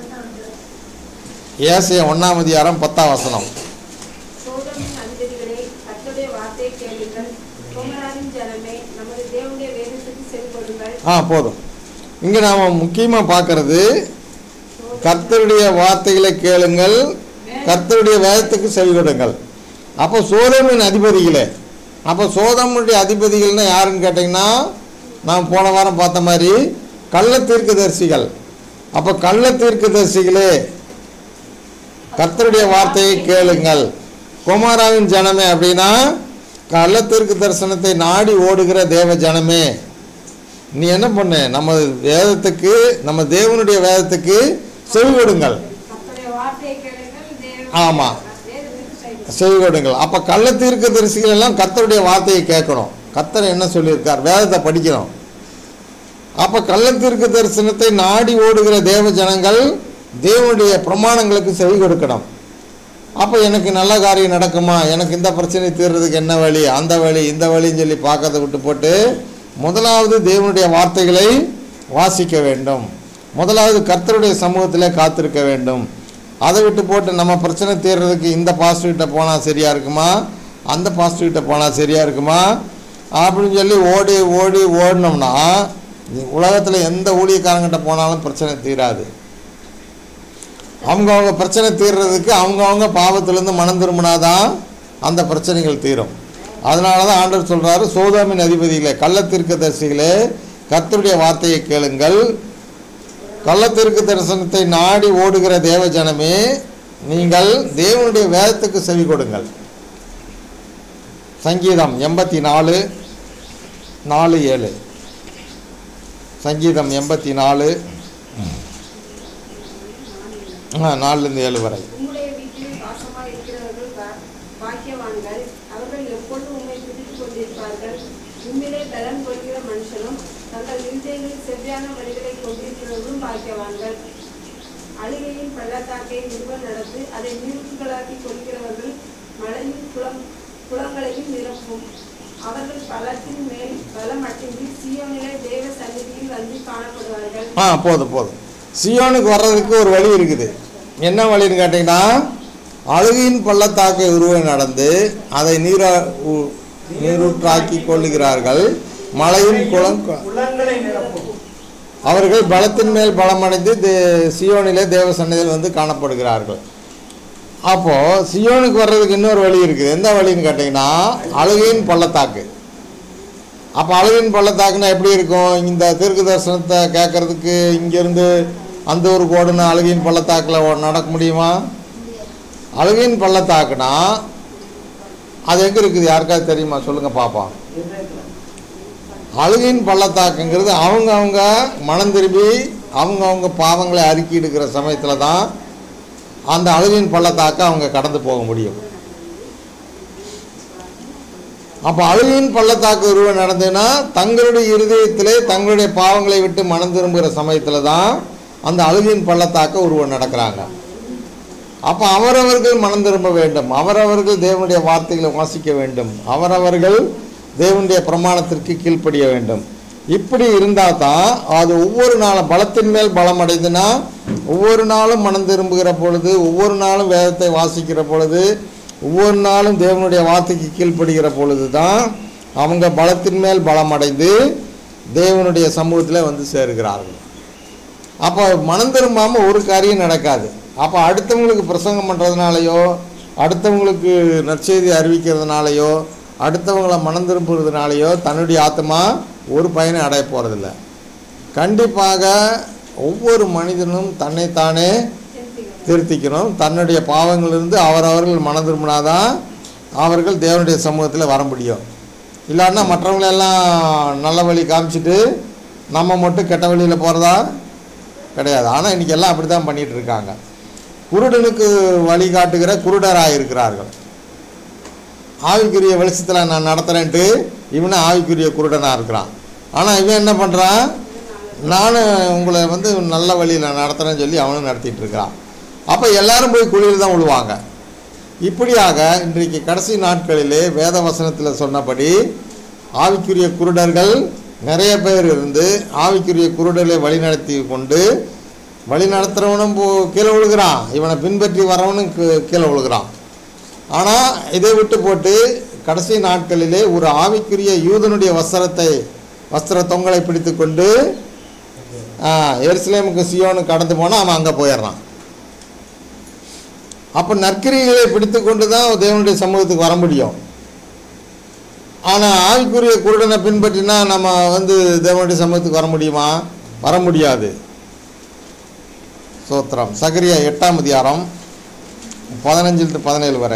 ஏசிய ஒன்றாம் அதிகாரம் பத்தாம் வசனம் சோதமின் அதிபதிகளே கர்த்தருடைய வார்த்தையை கேளுங்கள் குமராரின் ஜனமே நமது தேவனுடைய வேதத்துக்கு செல்படுங்கள் ஆ போதும் இங்கே நாம் முக்கியமாக பார்க்கறது கர்த்தருடைய வார்த்தைகளை கேளுங்கள் கர்த்தருடைய வேதத்துக்கு செவிகொடுங்கள் அப்போ சோதமின் அதிபதிகளே அப்போ சோதமுடைய அதிபதிகள்னா யாருன்னு கேட்டிங்கன்னா நாம் போன வாரம் பார்த்த மாதிரி கள்ள தீர்க்கதரிசிகள் அப்போ கள்ள தீர்க்கதரிசிகளே கர்த்தருடைய வார்த்தையை கேளுங்கள் குமாராவின் ஜனமே அப்படின்னா கள்ள தீர்க்க தரிசனத்தை நாடி ஓடுகிற தேவ ஜனமே நீ என்ன பண்ணு நம்ம வேதத்துக்கு நம்ம தேவனுடைய வேதத்துக்கு செவிகொடுங்கள் கர்த்தருடைய வார்த்தையை கேளுங்கள் தேவ ஆமா. வேதத்துக்கு செல்படுங்கள் செவிகொடுங்கள் அப்போ கள்ள தீர்க்க தரிசிகள் எல்லாம் கர்த்தருடைய வார்த்தையை கேட்கணும் கர்த்தர் என்ன சொல்லியிருக்கார் வேதத்தை படிக்கணும் அப்போ கள்ள தீர்க்க தரிசனத்தை நாடி ஓடுகிற தேவ ஜனங்கள் தேவனுடைய பிரமாணங்களுக்கு செவி கொடுக்கணும் அப்போ எனக்கு நல்ல காரியம் நடக்குமா எனக்கு இந்த பிரச்சனை தீர்றதுக்கு என்ன வழி அந்த வழி இந்த வழின்னு சொல்லி பார்க்கறத விட்டு போட்டு முதலாவது தேவனுடைய வார்த்தைகளை வாசிக்க வேண்டும் முதலாவது கர்த்தருடைய சமூகத்திலே காத்திருக்க வேண்டும் அதை விட்டு போட்டு நம்ம பிரச்சனை தீர்றதுக்கு இந்த பாஸ்டர்கிட்ட போனால் சரியாக இருக்குமா அந்த பாஸ்டர்கிட்ட போனால் சரியாக இருக்குமா அப்படின்னு சொல்லி ஓடி ஓடி ஓடினோம்னா உலகத்தில் எந்த ஊழியக்காரங்கிட்ட போனாலும் பிரச்சனை தீராது அவங்கவுங்க பிரச்சனை தீர்றதுக்கு அவங்கவுங்க பாவத்திலேருந்து மனம் திரும்பினாதான் அந்த பிரச்சனைகள் தீரும் அதனால தான் ஆண்டவர் சொல்கிறாரு சோதோமின் அதிபதிகளே கள்ளத்தீர்க்க தரிசிகளே கர்த்தருடைய வார்த்தையை கேளுங்கள் கள்ளத்தீர்க்க தரிசனத்தை நாடி ஓடுகிற தேவ ஜனமே நீங்கள் தேவனுடைய வேதத்துக்கு செவி கொடுங்கள் சங்கீதம் எண்பத்தி நாலு நாலு ஏழு சங்கீதம் எண்பத்தி நாலு ஆ நாலுலேருந்து ஏழு வரை உம்முடைய வீட்டில் வாசமாக இருக்கிறவர்கள் பா- பாக்கியவான்கள் அவர்கள் எப்பொழுதும் உம்மை துதித்துக் கொண்டிருப்பார்கள் உம்மிலே பலன் கொள்கிற மனுஷனும் தங்கள் இருதயங்களில் செவ்வியான வழிகளை கொண்டிருக்கிறவர்களும் பாக்கியவான்கள் அழுகையின் பள்ளத்தாக்கை நிறுவ நடந்து அதை நீர்க்களாக்கி கொள்கிறவர்கள் மழையும் குளம் குளங்களையும் நிரப்பும் அவர்கள் பலத்தின் மேல் பலமட்டின்றி சீயோனிலே தேவ சந்நிதியில் வந்து காணப்படுவார்கள் ஆ போதும் போதும் சியோனுக்கு வர்றதுக்கு ஒரு வழி இருக்குது என்ன வழின்னு கேட்டிங்கன்னா அழுகின் பள்ளத்தாக்கை உருவ நடந்து அதை நீரா உ- நீரூற்றாக்கி கொள்ளுகிறார்கள் மலையின் குளம் க- குளங்களை நிரப்பும் அவர்கள் பலத்தின் மேல் பலமடைந்து தே சியோனிலே தேவ சன்னதியில் வந்து காணப்படுகிறார்கள் அப்போ சியோனுக்கு வர்றதுக்கு இன்னொரு வழி இருக்குது எந்த வழின்னு கேட்டிங்கன்னா அழுகையின் பள்ளத்தாக்கு அப்போ அழுகையின் பள்ளத்தாக்குன்னா எப்படி இருக்கும் இந்த தீர்க்க தரிசனத்தை கேட்கறதுக்கு இங்கேருந்து அந்த ஒரு கோடுன்னு அழுகையின் பள்ளத்தாக்கில் ஓ- நடக்க முடியுமா அழுகையின் பள்ளத்தாக்குனா அது எங்கே இருக்குது யாருக்காவது தெரியுமா சொல்லுங்கள் பாப்போம் அழுகையின் பள்ளத்தாக்குங்கிறது அவங்க அவங்க மனம் திரும்பி அவங்க அவங்க பாவங்களை அறிக்கிடுக்கிற சமயத்தில் தான் அந்த அழுகையின் பள்ளத்தாக்கை அவங்க கடந்து போக முடியும் அப்போ அழுகையின் பள்ளத்தாக்கு உருவம் நடந்ததுன்னா தங்களுடைய இருதயத்திலே தங்களுடைய பாவங்களை விட்டு மனம் திரும்புகிற சமயத்தில் தான் அந்த அழுகையின் பள்ளத்தாக்க உருவம் நடக்கிறாங்க அப்போ அவரவர்கள் மனம் திரும்ப வேண்டும் அவரவர்கள் தேவனுடைய வார்த்தைகளை வாசிக்க வேண்டும் அவரவர்கள் தேவனுடைய பிரமாணத்திற்கு கீழ்ப்படிய வேண்டும் இப்படி இருந்தால் தான் அது ஒவ்வொரு நாளும் பலத்தின் மேல் பலம் அடைந்துன்னா ஒவ்வொரு நாளும் மனம் திரும்புகிற பொழுது ஒவ்வொரு நாளும் வேதத்தை வாசிக்கிற பொழுது ஒவ்வொரு நாளும் தேவனுடைய வார்த்தைக்கு கீழ்ப்படுகிற பொழுது தான் அவங்க பலத்தின் மேல் பலம் அடைந்து தேவனுடைய சமூகத்தில் வந்து சேருகிறார்கள் அப்போ மனம் திரும்பாமல் ஒரு காரியம் நடக்காது அப்போ அடுத்தவங்களுக்கு பிரசங்கம் பண்ணுறதுனாலையோ அடுத்தவங்களுக்கு நற்செய்தி அறிவிக்கிறதுனாலையோ அடுத்தவங்கள மனம் திரும்புறதுனாலையோ தன்னுடைய ஆத்மா ஒரு பயனை அடைய போகிறதில்ல கண்டிப்பாக ஒவ்வொரு மனிதனும் தன்னைத்தானே திருத்திக்கணும் தன்னுடைய பாவங்களிலிருந்து அவரவர்கள் மனம் திரும்பினாதான் அவர்கள் தேவனுடைய சமூகத்தில் வர முடியும் இல்லாட்டினா மற்றவங்களெல்லாம் நல்ல வழி காமிச்சிட்டு நம்ம மட்டும் கெட்ட வழியில் போகிறதா கிடையாது ஆனால் இன்றைக்கி எல்லாம் அப்படி தான் பண்ணிகிட்டு இருக்காங்க குருடனுக்கு வழி காட்டுகிற குருடராக இருக்கிறார்கள் ஆவிக்குரிய வெளிச்சத்தில் நான் நடத்துகிறேன்ட்டு இவனே ஆவிக்குரிய குருடனாக இருக்கிறான் ஆனால் இவன் என்ன பண்ணுறான் நானும் உங்களை வந்து நல்ல வழியில் நடத்துகிறேன்னு சொல்லி அவனும் நடத்திட்டு இருக்கிறான் அப்போ எல்லாரும் போய் குழியில் தான் விழுவாங்க இப்படியாக இன்றைக்கு கடைசி நாட்களிலே வேத வசனத்தில் சொன்னபடி ஆவிக்குரிய குருடர்கள் நிறைய பேர் இருந்து ஆவிக்குரிய குருடர்களை வழிநடத்தி கொண்டு வழி நடத்துகிறவனும் போ கீழே விழுகிறான் இவனை பின்பற்றி வரவனும் கீ- கீழே விழுகிறான் ஆனால் இதை விட்டு போட்டு கடைசி நாட்களிலே ஒரு ஆவிக்குரிய யூதனுடைய வஸ்திரத்தை வஸ்திர தொங்கலை பிடித்து கொண்டு எருசலேமுக்கு சியோனுக்கு கடந்து போனால் அவன் அங்கே போயிடுறான் அப்போ நற்கிரிகளை பிடித்து கொண்டு தான் தேவனுடைய சமூகத்துக்கு வர முடியும் ஆனால் ஆவிக்குரிய குருடனை பின்பற்றினா நம்ம வந்து தேவனுடைய சமூகத்துக்கு வர முடியுமா வர முடியாது சோத்திரம் சகரியா எட்டாம் அதிகாரம் பதினஞ்சிலிருந்து பதினேழு வரை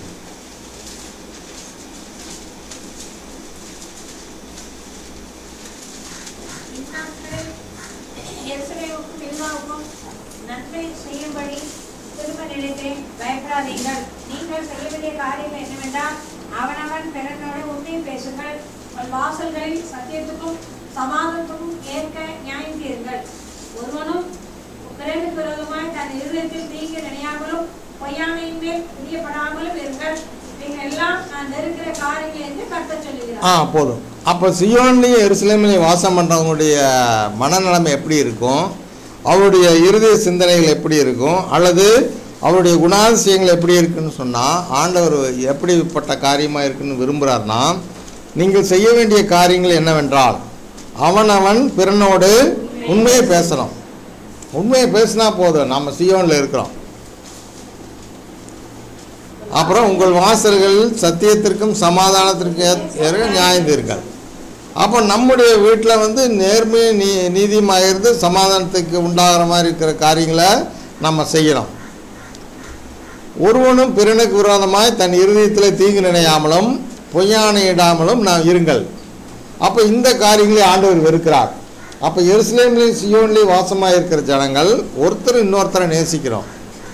இந்நாட்களில் எருசலேமுக்கும் யூதாவுக்கும் நன்மை செய்யும்படி திரும்ப நினைத்தேன் பயப்படாதீர்கள் நீங்கள் செய்ய வேண்டிய காரியம் என்னவென்றால் அவனவன் பிறனோடு உண்மை பேசுங்கள் உங்கள் வாசல்களில் சத்தியத்துக்கும் சமாதானத்துக்கும் ஏற்க நியாயம் தீருங்கள் ஒருவனும் பிறனுக்கு விரோதமாய் தன் இருதயத்தில் தீங்கு நினையாமலும் பொய்யானையின் மேல் பிரியப்படாமலும் இருங்கள் நீங்கள் எல்லாம் நான் நெருக்கிற காரியங்கள் என்று கர்த்தர் சொல்லுகிறார் ஆ போதும் அப்போ சியோன்லேயும் எருசலேம்லேயும் வாசம் பண்ணுறவங்களுடைய மனநிலைமை எப்படி இருக்கும் அவருடைய இருதய சிந்தனைகள் எப்படி இருக்கும் அல்லது அவருடைய குணாதிசயங்கள் எப்படி இருக்குன்னு சொன்னால் ஆண்டவர் எப்படிப்பட்ட காரியமாக இருக்குன்னு விரும்புகிறார்னா நீங்கள் செய்ய வேண்டிய காரியங்கள் என்னவென்றால் அவனவன் பிறனோடு உண்மையை பேசணும் உண்மையை பேசினா போதும் நம்ம சியோனில் இருக்கிறோம் அப்புறம் உங்கள் வாசல்கள் சத்தியத்திற்கும் சமாதானத்திற்கும் ஏத்- ஏற்க நியாயம் தீர்கள் அப்போ நம்முடைய வீட்டில் வந்து நேர்மை நீ நீதியமாக இருந்து சமாதானத்துக்கு உண்டாகிற மாதிரி இருக்கிற காரியங்களை நம்ம செய்யணும் ஒருவனும் பிறனுக்கு விரோதமாய் தன் இருதயத்தில் தீங்கு நினையாமலும் பொய்யானையிடாமலும் நாம் இருங்கள் அப்போ இந்த காரியங்களை ஆண்டவர் வெறுக்கிறார் அப்போ எருசலேம்லேயும் சியோன்லேயும் வாசமாக இருக்கிற ஜனங்கள் ஒருத்தர் இன்னொருத்தரை நேசிக்கிறோம்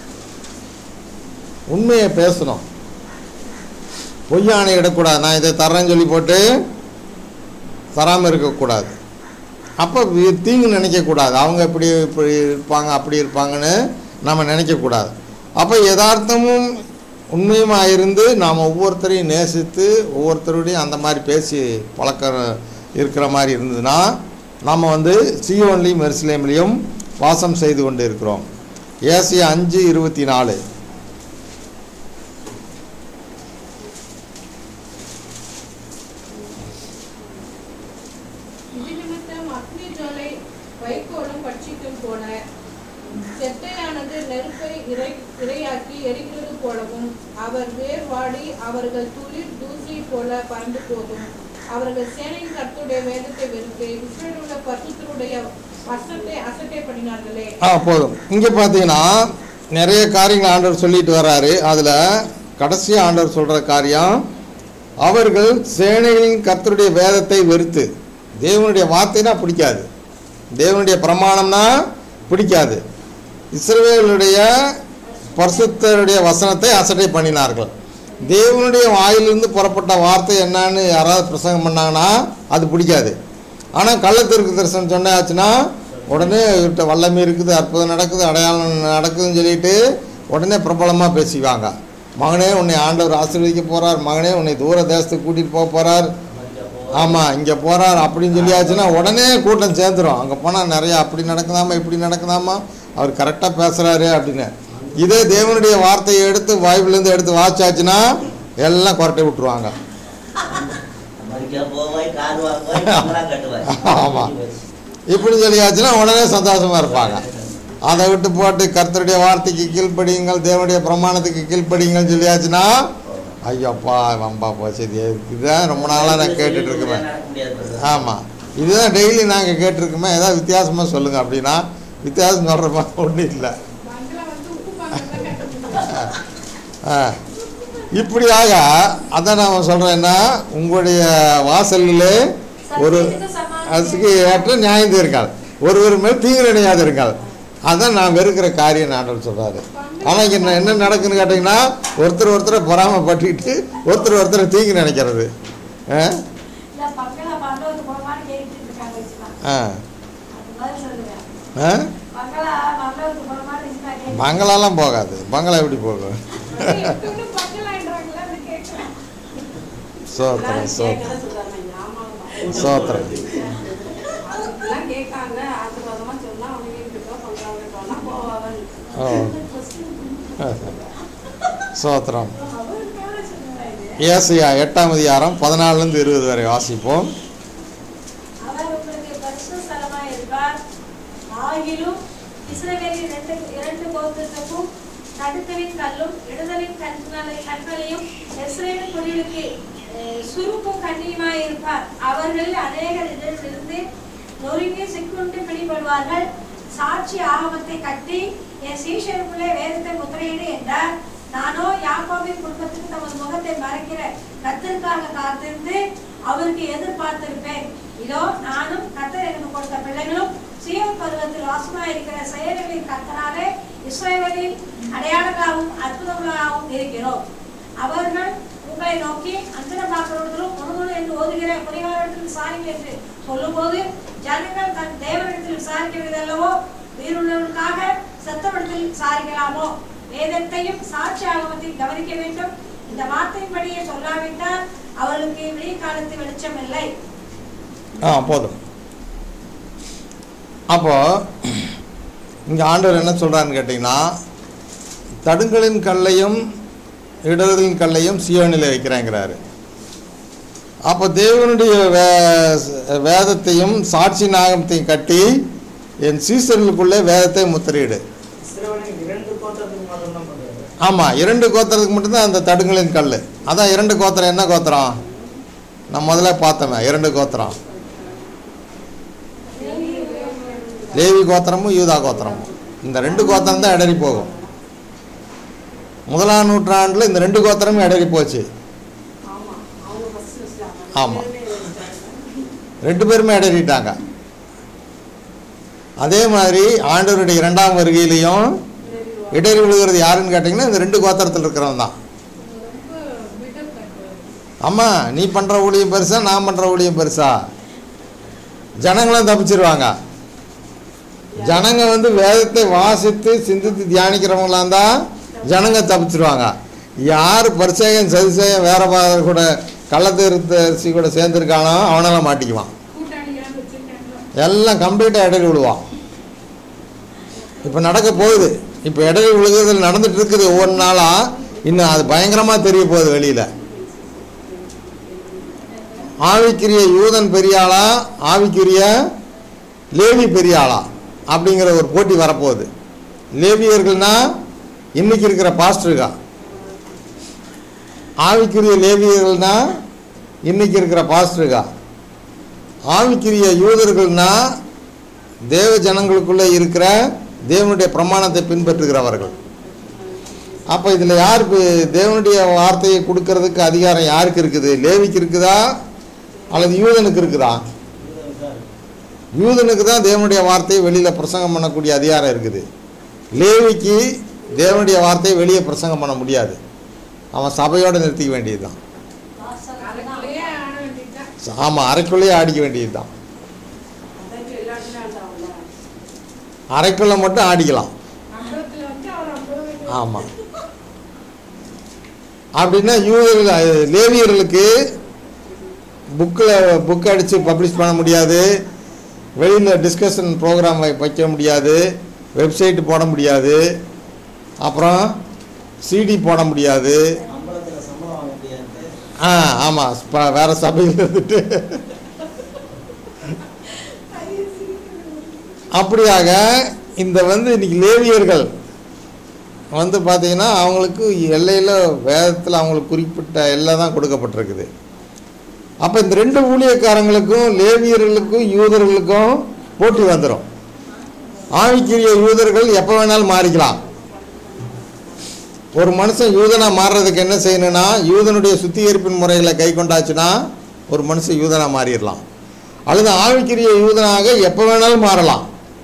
உண்மையை பேசணும் பொய்யானை இடக்கூடாது நான் இதை தரேன்னு சொல்லி போட்டு தராமல் இருக்கக்கூடாது அப்போ வி- தீங்கு நினைக்கக்கூடாது அவங்க இப்படி இப்படி இருப்பாங்க அப்படி இருப்பாங்கன்னு நம்ம நினைக்கக்கூடாது அப்போ யதார்த்தமும் உண்மையுமாக இருந்து நாம் ஒவ்வொருத்தரையும் நேசித்து ஒவ்வொருத்தருடையும் அந்த மாதிரி பேசி பழக்கம் இருக்கிற மாதிரி இருந்ததுன்னா நாம் வந்து சியோன்லேயும் மெர்சிலேம்லேயும் வாசம் செய்து கொண்டு இருக்கிறோம் ஏசி அஞ்சு இருபத்தி நாலு இது நிமித்தம் அக்னி ஜுவாலை வைக்கோலும் பட்சிக்கும் போல செட்டையானது நெருப்பை இறை இரையாக்கி எரிகிறது போலவும் அவர் வேர் வாடி அவர்கள் துளிர் தூசி போல பறந்து போகும் அவர்கள் சேனையின் கர்த்தருடைய வேதத்தை வெறுத்து இஸ்ரேல் உள்ள பசுத்தருடைய வசத்தை அசட்டை பண்ணினார்களே ஆ போதும் இங்கே பார்த்தீங்கன்னா நிறைய காரியங்கள் ஆண்டவர் சொல்லிட்டு வர்றாரு அதில் கடைசி ஆண்டவர் சொல்கிற காரியம் அவர்கள் சேனைகளின் கர்த்தருடைய வேதத்தை வெறுத்து தேவனுடைய வார்த்தைனா பிடிக்காது தேவனுடைய பிரமாணம்னா பிடிக்காது இஸ்ரவேலுடைய பரிசுத்தருடைய வசனத்தை அசட்டை பண்ணினார்கள் தேவனுடைய வாயிலிருந்து புறப்பட்ட வார்த்தை என்னன்னு யாராவது பிரசங்கம் பண்ணாங்கன்னா அது பிடிக்காது ஆனால் கள்ளத்திற்கு தரிசனம் சொன்னாச்சுன்னா உடனே இவர்கிட்ட வல்லமை இருக்குது அற்புதம் நடக்குது அடையாளம் நடக்குதுன்னு சொல்லிட்டு உடனே பிரபலமாக பேசிக்குவாங்க மகனே உன்னை ஆண்டவர் ஆசீர்வதிக்க போகிறார் மகனே உன்னை தூர தேசத்துக்கு கூட்டிகிட்டு போக போகிறார் ஆமாம் இங்கே போகிறார் அப்படின்னு சொல்லியாச்சுன்னா உடனே கூட்டம் சேர்ந்துரும் அங்கே போனால் நிறையா அப்படி நடக்குதாமா இப்படி நடக்குதாமா அவர் கரெக்டாக பேசுகிறாரு அப்படின்னு இதே தேவனுடைய வார்த்தையை எடுத்து வாய்ப்புலேருந்து எடுத்து வாச்சாச்சுன்னா எல்லாம் குரட்டை விட்டுருவாங்க அமெரிக்கா போவாய் கார் வாங்குவாய் பங்களா கட்டுவாய் ஆமா. இப்படி சொல்லியாச்சுன்னா உடனே சந்தோஷமாக இருப்பாங்க அதை விட்டு போட்டு கர்த்தருடைய வார்த்தைக்கு கீழ்ப்படியுங்கள் தேவனுடைய பிரமாணத்துக்கு கீழ்ப்படியுங்கள் சொல்லியாச்சுன்னா ஐயோப்பா வம்பா போச்சு இது இதுதான் ரொம்ப நாளாக நான் கேட்டுட்டு இருக்கேன் நடக்க முடியாது brother. ஆமாம் இதுதான் டெய்லி நாங்கள் கேட்டிருக்கோமே ஏதாவது வித்தியாசமாக சொல்லுங்கள் அப்படின்னா வித்தியாசம் சொல்கிற மாதிரி ஒன்றும் இல்லை பங்களா வந்து உப்பு பாத்திரம் தான் கட்ட முடியும் ஆ. இப்படியாக அதான் நான் சொல்கிறேன்னா உங்களுடைய வாசலிலே ஒரு அதுக்கு ஏற்ற நியாயம் இருக்காது ஒருவர் மேல் தீங்கு நினையாது இருக்காது அதான் நான் வெறுக்கிற காரியம் நான் சொல்கிறாரு ஆனால் இங்கே என்ன- என்ன நடக்குன்னு கேட்டிங்கன்னா ஒருத்தர் ஒருத்தரை பொறாமப்பட்டுக்கிட்டு ஒருத்தர் ஒருத்தரை தீங்கு நினைக்கிறது ஆ இல்ல பங்களா பரலோகத்து போகலான்னு கேட்டுட்டு இருக்காங்க வச்சுக்கலாம் ஆ அது மாதிரி சொல்லுங்க ஆ பங்களா பரலோகத்து போகலான்னு இருக்காங்க பங்களாலாம் போகாது பங்களா எப்படி போகும் எப்பவுமே பங்களான்றாங்களா அது கேட்கலாம் சோத்திரம் சோத்திரம் கேட்கறத சொல்றாங்க ஞாபகம் சோத்திரம் அதுக்கெல்லாம் கேட்காங்க ஆசீர்வாதமா சொன்னா அவங்க வீட்டுக்கோ பண்றாங்க போனா போவாங்க ஓ சோத்திரம் ஏசியா எட்டாம் அதிகாரம் பதினாலுலேருந்து இருபது வரை வாசிப்போம் அவர் உங்களுக்கு பரிசுத்த ஸ்தலமாய் இருப்பார் ஆகிலும் இஸ்ரவேலின் இரண்டு இரண்டு கோத்திரத்துக்கும் நடுத்தலின் கல்லும் இடதலின் கண்களை கண்களையும் இஸ்ரேலின் குடிகளுக்கு அஹ், சுருக்கும் கண்ணியுமாய் இருப்பார் அவர்களில் அநேகர் இதிலிருந்து நொறுங்கி சிக்குண்டு பிடிபடுவார்கள் சாட்சி ஆகமத்தை கட்டி என் சீஷருக்குள்ளே வேதத்தை முத்திரையிடு என்றார் நானோ யாக்கோபின் குடும்பத்துக்கு தமது முகத்தை மறைக்கிற கத்திற்காக காத்திருந்து அவருக்கு எதிர்பார்த்திருப்பேன் இதோ நானும் கத்தர் எனக்கு கொடுத்த பிள்ளைகளும் சீயோன் பருவத்தில் வாசமாய் இருக்கிற செயல்களின் கத்தனாலே இஸ்ரவேலில் அடையாளங்களாகவும் அற்புதங்களாகவும் இருக்கிறோம் அவர்கள் உங்களை நோக்கி அந்தன பார்க்கிறவர்களும் முழுமுழு என்று ஓதுகிற பரிகாரத்தில் சாரிகள் என்று சொல்லும்போது ஜனங்கள் தன் தேவனிடத்தில் விசாரிக்கிறது அல்லவோ உயிருள்ளவர்களுக்காக சத்தமிடத்தில் விசாரிக்கலாமோ வேதத்தையும் சாட்சி ஆகமத்தையும் கவனிக்க வேண்டும் இந்த வார்த்தையின்படியே சொல்லாவிட்டால் அவர்களுக்கு விடிய காலத்து வெளிச்சம் இல்லை ஆ போதும் அப்போ இங்கே ஆண்டவர் என்ன சொல்கிறான்னு கேட்டிங்கன்னா தடுங்களின் கல்லையும் இடர்களின் கல்லையும் சியோனில் வைக்கிறேங்கிறாரு அப்போ தேவனுடைய வே வேதத்தையும் சாட்சி நாகத்தையும் கட்டி என் சீசர்களுக்குள்ளே வேதத்தை முத்திரையிடு இஸ்ரவேலின் இரண்டு கோத்திரத்துக்கு மட்டும் தான் பண்றாரு ஆமாம் இரண்டு கோத்திரத்துக்கு மட்டும்தான் அந்த தடுங்களின் கல் அதான் இரண்டு கோத்திரம் என்ன கோத்திரம் நான் முதல்ல பார்த்தோமே இரண்டு கோத்திரம் லேவி கோத்திரமும் யூதா கோத்திரமும் இந்த ரெண்டு கோத்திரம் தான் இடறி போகும் முதலாம் நூற்றாண்டில் இந்த ரெண்டு கோத்திரமும் இடறி போச்சு ஆமா அவங்க ஃபர்ஸ்ட் வச்சாங்க ஆமா. ரெண்டு பேருமே இடறிட்டாங்க அதே மாதிரி ஆண்டவருடைய இரண்டாம் வருகையிலையும் இடறி விழுகிறது யாருன்னு கேட்டிங்கன்னா இந்த ரெண்டு கோத்திரத்தில் இருக்கிறவன் தான் ரொம்ப பில்டப் காட்டுவாரு ஆமாம் நீ பண்ணுற ஊழியம் பெருசா நான் பண்ணுற ஊழியம் பெருசா ஜனங்களும் தப்பிச்சிருவாங்க ஜனங்க வந்து வேதத்தை வாசித்து சிந்தித்து தியானிக்கிறவங்களாம் தான் ஜனங்க தப்பிச்சிருவாங்க யார் பரிசேகன் சதிசேகன் வேற பா- கூட கள்ளத்தரிசி கூட சேர்ந்துருக்கானோ அவனெல்லாம் மாட்டிக்குவான் கூட்டாளியாக வச்சிருக்காங்க எல்லாம் கம்ப்ளீட்டாக இடையில விழுவான் இப்போ நடக்க போகுது இப்போ இடையில விழுகுறதுல நடந்துட்டு இருக்குது ஒவ்வொரு நாளாக இன்னும் அது பயங்கரமாக தெரிய போகுது வெளியில் ஆவிக்குரிய யூதன் பெரியாளா ஆவிக்குரிய லேவி பெரியாளா அப்படிங்கிற ஒரு போட்டி வரப்போகுது லேவியர்கள்னா இன்னைக்கு இருக்கிற பாஸ்டருக்கா ஆவிக்குரிய லேவியர்கள்னா இன்னைக்கு இருக்கிற பாஸ்டருக்கா ஆவிக்குரிய யூதர்கள்னா தேவ ஜனங்களுக்குள்ளே இருக்கிற தேவனுடைய பிரமாணத்தை பின்பற்றுகிறவர்கள் அப்போ இதில் யார் பி- தேவனுடைய வார்த்தையை கொடுக்கறதுக்கு அதிகாரம் யாருக்கு இருக்குது லேவிக்கு இருக்குதா அல்லது யூதனுக்கு இருக்குதா யூதனுக்கு தான் தேவனுடைய வார்த்தையை வெளியில் பிரசங்கம் பண்ணக்கூடிய அதிகாரம் இருக்குது லேவிக்கு தேவனுடைய வார்த்தையை வெளியே பிரசங்கம் பண்ண முடியாது அவன் சபையோடு நிறுத்திக்க வேண்டியது தான் அதுக்குள்ளேயே ஆட வேண்டியதுதான் ஆமாம் அறைக்குள்ளேயே ஆடிக்க வேண்டியது தான் அதற்கு எல்லாருமே ஆண்டாங்கல்ல அறைக்குள்ளே மட்டும் ஆடிக்கலாம் அம்பலத்துல வந்து அவர் அம்பலம் ஆமாம் அப்படின்னா யூதர்கள் லேவியர்களுக்கு புக்கில் புக் அடித்து பப்ளிஷ் பண்ண முடியாது வெளியில் டிஸ்கஷன் ப்ரோக்ராம் வைக்க முடியாது வெப்சைட் போட முடியாது அப்புறம் சிடி போட முடியாது அம்பலத்துல சம்பளம் வாங்க முடியாது ஆ ஆமாம் இப்போ வேறு சபையில் இருந்துட்டு அப்படியாக இந்த வந்து இன்னைக்கு லேவியர்கள் வந்து பார்த்தீங்கன்னா அவங்களுக்கு எல்லையில் வேதத்தில் அவங்களுக்கு குறிப்பிட்ட எல்லை தான் கொடுக்கப்பட்டிருக்குது அப்போ இந்த ரெண்டு ஊழியக்காரங்களுக்கும் லேவியர்களுக்கும் யூதர்களுக்கும் போட்டி வந்துடும் ஆவிக்குரிய யூதர்கள் எப்போ வேணாலும் மாறிக்கலாம் ஒரு மனுஷன் யூதனா மாறுறதுக்கு என்ன செய்யணும்னா யூதனுடைய சுத்திகரிப்பின் முறைகளை கை கொண்டாச்சுன்னா ஒரு மனுஷன் யூதனா மாறிடலாம் அல்லது ஆவிக்குரிய யூதனாக எப்போ வேணாலும் மாறலாம்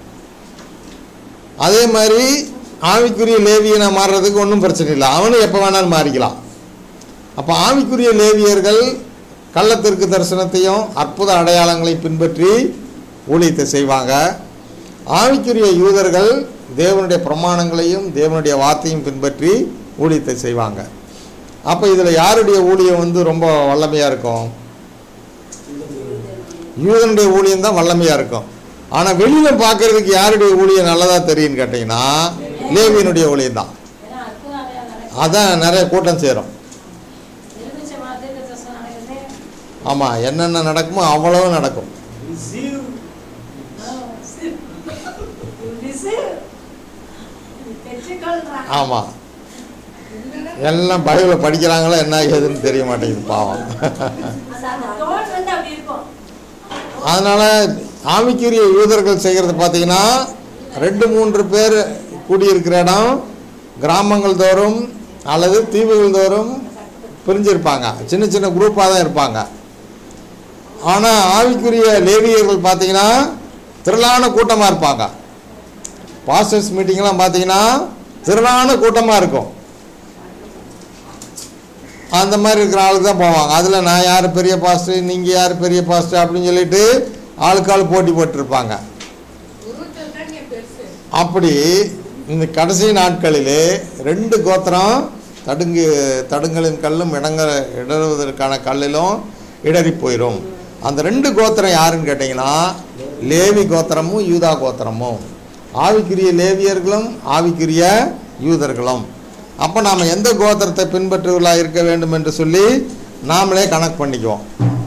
அதே மாதிரி ஆவிக்குரிய லேவியனா மாறுறதுக்கு ஒன்றும் பிரச்சனை இல்லை அவனும் எப்போ வேணாலும் மாறிக்கலாம் அப்போ ஆவிக்குரிய லேவியர்கள் கள்ளத்திற்கு தரிசனத்தையும் அற்புத அடையாளங்களை பின்பற்றி ஊழியத்தை செய்வாங்க ஆவிக்குரிய யூதர்கள் தேவனுடைய பிரமாணங்களையும் தேவனுடைய வார்த்தையும் பின்பற்றி ஊழியத்தை செய்வாங்க அப்போ இதில் யாருடைய ஊழியம் வந்து ரொம்ப வல்லமையாக இருக்கும் யூதனுடைய ஊழியம் தான் வல்லமையாக இருக்கும் ஆனால் வெளியில் பார்க்கறதுக்கு யாருடைய ஊழியம் நல்லதாக தெரியும்னு கேட்டிங்கன்னா லேவியனுடைய ஊழியம் தான் ஏன்னா அற்புதம் அடையாளம் நடக்கும். அதான் நிறைய கூட்டம் சேரும் எலுமிச்சை மரத்துக்கு தரிசனம் நடக்குது. ஆமாம் என்னென்ன நடக்குமோ அவ்வளவு நடக்கும் Receive. பெற்றுக்கொள்றாங்க. ஆமாம் எல்லாம் பைபிளை படிக்கிறாங்களோ என்ன ஏதுன்னு தெரிய மாட்டேங்குது பாவம் அந்த அந்த தோல் வந்து அப்படி இருக்கும் அதனால் ஆவிக்குரிய யூதர்கள் செய்கிறது பார்த்தீங்கன்னா ரெண்டு மூன்று பேர் கூடியிருக்கிற இடம் கிராமங்கள் தோறும் அல்லது தீவுகள் தோறும் பிரிஞ்சிருப்பாங்க சின்ன சின்ன குரூப்பாக தான் இருப்பாங்க ஆனால் ஆவிக்குரிய லேவியர்கள் பார்த்தீங்கன்னா திரளான கூட்டமாக இருப்பாங்க பாஸ்டர்ஸ் மீட்டிங்லாம் பார்த்தீங்கன்னா திரளான கூட்டமாக இருக்கும் அந்த மாதிரி இருக்கிற ஆளுக்கு தான் போவாங்க அதில் நான் யார் பெரிய பாஸ்டர் நீங்கள் யார் பெரிய பாஸ்டர் அப்படின்னு சொல்லிட்டு ஆளுக்கு ஆள் போட்டி போட்டிருப்பாங்க உருட்டல் தான் இங்க பெருசு அப்படி இந்த கடைசி நாட்களிலே ரெண்டு கோத்திரம் தடுங்கு தடுங்களின் கல்லும் இடங்க இடறுவதற்கான கல்லிலும் இடறி போயிடும் அந்த ரெண்டு கோத்திரம் யாருன்னு கேட்டிங்கன்னா லேவி கோத்திரமும் யூதா கோத்திரமும் ஆவிக்குரிய லேவியர்களும் ஆவிக்குரிய யூதர்களும் அப்போ நாம் எந்த கோத்திரத்தை பின்பற்றுவர்களாக இருக்க வேண்டும் என்று சொல்லி நாமளே கணக்கு பண்ணிக்குவோம்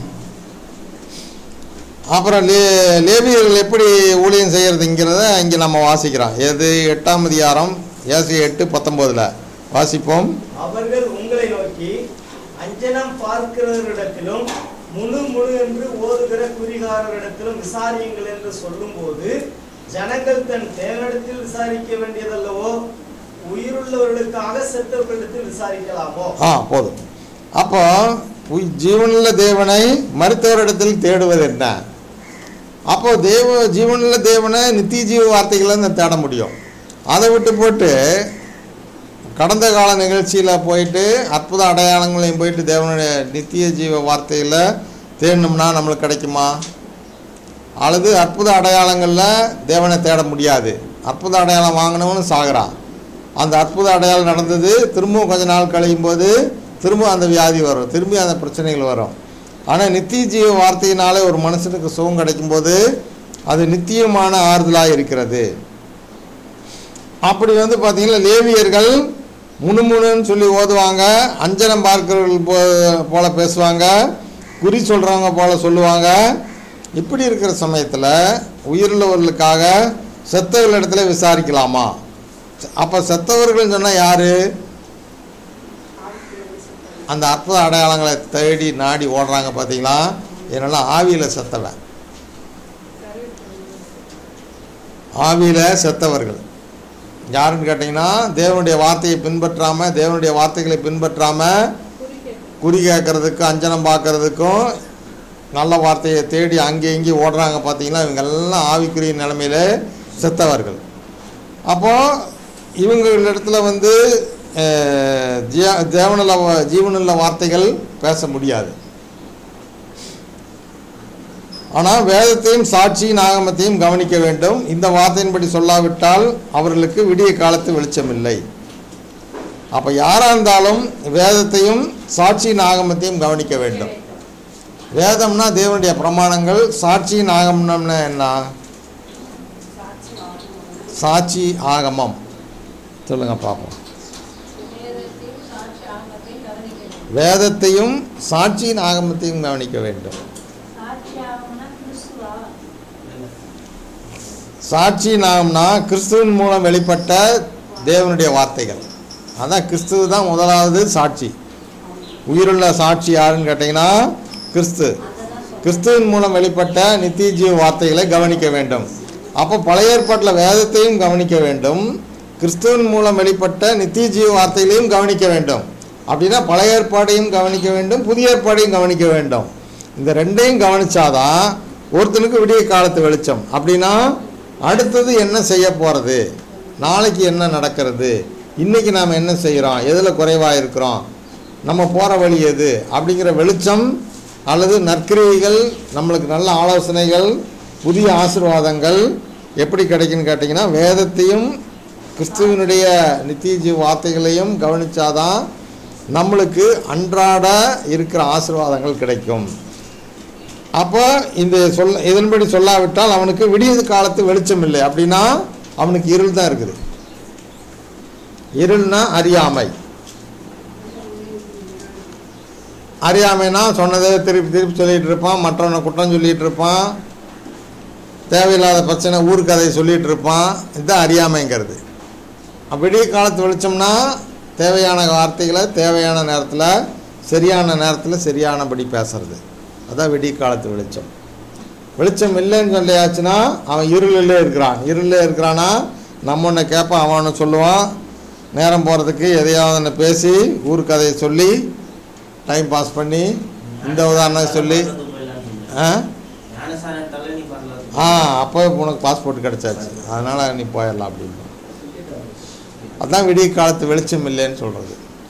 அப்புறம் லே லேவியர்கள் எப்படி ஊழியம் செய்கிறதுங்கிறத இங்கே நம்ம வாசிக்கிறோம் எது எட்டாம் அதிகாரம் ஏசி எட்டு பத்தொம்போதில் வாசிப்போம் அவர்கள் உங்களை நோக்கி அஞ்சனம் பார்க்கிறவரிடத்திலும் முழு முழு என்று ஓதுகிற குறிகாரரிடத்திலும் விசாரியுங்கள் என்று சொல்லும்போது ஜனங்கள் தன் தேவனிடத்தில் விசாரிக்க வேண்டியதல்லவோ உயிருள்ளவர்களுக்காக செத்தவர்களிடத்தில் விசாரிக்கலாமோ ஆ போதும் அப்போ உய்- ஜீவனுள்ள தேவனை மருத்துவரிடத்தில் தேடுவது என்ன அப்போ தேவ ஜீவனுள்ள தேவனை நித்திய ஜீவ வார்த்தைகளை தான் தேட முடியும் அதை விட்டு போட்டு கடந்த கால நிகழ்ச்சியில் போயிட்டு அற்புத அடையாளங்களையும் போயிட்டு தேவனுடைய நித்திய ஜீவ வார்த்தையில் தேடணும்னா நம்மளுக்கு கிடைக்குமா அல்லது அற்புத அடையாளங்களில் தேவனை தேட முடியாது அற்புத அடையாளம் வாங்கினவனும் சாகுறான் அந்த அற்புத அடையாளம் நடந்தது திரும்பவும் கொஞ்ச நாள் கழியும் போது திரும்ப அந்த வியாதி வரும் திரும்பி அந்த பிரச்சனைகள் வரும் ஆனால் நித்திய ஜீவ வார்த்தையினாலே ஒரு மனுஷனுக்கு சுகம் கிடைக்கும்போது அது நித்தியமான ஆறுதலாக இருக்கிறது அப்படி வந்து பார்த்தீங்கன்னா லேவியர்கள் முணுமுணுன்னு சொல்லி ஓதுவாங்க அஞ்சனம் பார்க்கிறவர்கள் போ போல பேசுவாங்க குறி சொல்கிறவங்க போல சொல்லுவாங்க இப்படி இருக்கிற சமயத்தில் உயிருள்ளவர்களுக்காக செத்தவர்கள் இடத்துல விசாரிக்கலாமா அப்போ செத்தவர்கள் சொன்னால் யார் அந்த அற்புத அடையாளங்களை தேடி நாடி ஓடுறாங்க பார்த்தீங்களா என்னெல்லாம் ஆவியில் செத்தவன் ஆவியில் செத்தவர்கள் யாருன்னு கேட்டிங்கன்னா தேவனுடைய வார்த்தையை பின்பற்றாமல் தேவனுடைய வார்த்தைகளை பின்பற்றாமல் குறி கேட்கறதுக்கு அஞ்சனம் பார்க்கறதுக்கும் நல்ல வார்த்தையை தேடி அங்கே இங்கே ஓடுறாங்க பார்த்தீங்களா இவங்க எல்லாம் ஆவிக்குரிய நிலைமையில செத்தவர்கள் அப்போது இவங்களிடத்துல வந்து அஹ், ஜீ- தேவனுள்ள வா- ஜீவனுள்ள வார்த்தைகள் பேச முடியாது ஆனால் வேதத்தையும் சாட்சியின் ஆகமத்தையும் கவனிக்க வேண்டும் இந்த வார்த்தையின்படி சொல்லாவிட்டால் அவர்களுக்கு விடிய காலத்து வெளிச்சமில்லை அப்போ யாராக இருந்தாலும் வேதத்தையும் சாட்சியின் ஆகமத்தையும் கவனிக்க வேண்டும் வேதம்னா தேவனுடைய பிரமாணங்கள் சாட்சியின் ஆகமம்னா என்ன சாட்சி ஆகமம் சொல்லுங்க பார்ப்போம் வேதத்தையும் சாட்சி ஆகமத்தையும் கவனிக்க வேண்டும் வேதத்தையும் சாட்சியின் ஆகமத்தையும் கவனிக்க வேண்டும் சாட்சி ஆகமம்னா கிறிஸ்துவா சாட்சி நாம்னா கிறிஸ்துவின் மூலம் வெளிப்பட்ட தேவனுடைய வார்த்தைகள் அதான் கிறிஸ்துவ தான் முதலாவது சாட்சி உயிருள்ள சாட்சி யாருன்னு கேட்டிங்கன்னா கிறிஸ்து கிறிஸ்துவின் மூலம் வெளிப்பட்ட நித்திய ஜீவ வார்த்தைகளை கவனிக்க வேண்டும் அப்போ பழைய ஏற்பாட்டில் வேதத்தையும் கவனிக்க வேண்டும் கிறிஸ்துவின் மூலம் வெளிப்பட்ட நித்திய ஜீவ வார்த்தைகளையும் கவனிக்க வேண்டும் அப்படின்னா பழைய ஏற்பாடையும் கவனிக்க வேண்டும் புதிய ஏற்பாடையும் கவனிக்க வேண்டும் இந்த ரெண்டையும் கவனிச்சாதான் ஒருத்தனுக்கு விடிய காலத்து வெளிச்சம் அப்படின்னா அடுத்தது என்ன செய்ய போகிறது நாளைக்கு என்ன நடக்கிறது இன்னைக்கு நாம் என்ன செய்கிறோம் எதில் குறைவாக இருக்கிறோம் நம்ம போகிற வழி எது அப்படிங்கிற வெளிச்சம் அல்லது நற்கிரியைகள் நம்மளுக்கு நல்ல ஆலோசனைகள் புதிய ஆசீர்வாதங்கள் எப்படி கிடைக்குன்னு கேட்டிங்கன்னா வேதத்தையும் கிறிஸ்துவனுடைய நித்திய ஜீவ வார்த்தைகளையும் கவனிச்சாதான் நம்மளுக்கு அன்றாட இருக்கிற ஆசீர்வாதங்கள் கிடைக்கும் அப்போ இந்த சொல் இதன்படி சொல்லாவிட்டால் அவனுக்கு விடிய காலத்து வெளிச்சம் இல்லை அப்படின்னா அவனுக்கு இருள் தான் இருக்குது இருள்னா அறியாமை அறியாமைனா சொன்னதை திருப்பி திருப்பி சொல்லிட்டு இருப்பான் மற்றவனை குற்றம் சொல்லிட்டு இருப்பான் தேவையில்லாத பிரச்சனை ஊர் கதையை சொல்லிட்டு இருப்பான் இதுதான் அறியாமைங்கிறது அப்ப விடிய காலத்து வெளிச்சம்னா தேவையான வார்த்தைகளை தேவையான நேரத்தில் சரியான நேரத்தில் சரியானபடி பேசுறது அதான் விடிய காலத்து வெளிச்சம் வெளிச்சம் இல்லைன்னு சொல்லியாச்சுன்னா அவன் இருளிலே இருக்கிறான் இருளிலே இருக்கிறானா நம்ம ஒன்று கேட்பான் அவன் ஒன்று சொல்லுவான் நேரம் போகிறதுக்கு எதையாவது ஒன்று பேசி ஊர் கதையை சொல்லி டைம் பாஸ் பண்ணி இந்த உதாரணம் சொல்லி ஆ ஞானசானத்தால நீ வரலாம் ஆ அப்போ உனக்கு பாஸ்போர்ட் கிடச்சாச்சு அதனால் நீ போயிடலாம் அப்படின்னு அதான் விடிய காலத்து வெளிச்சம் இல்லைன்னு சொல்கிறது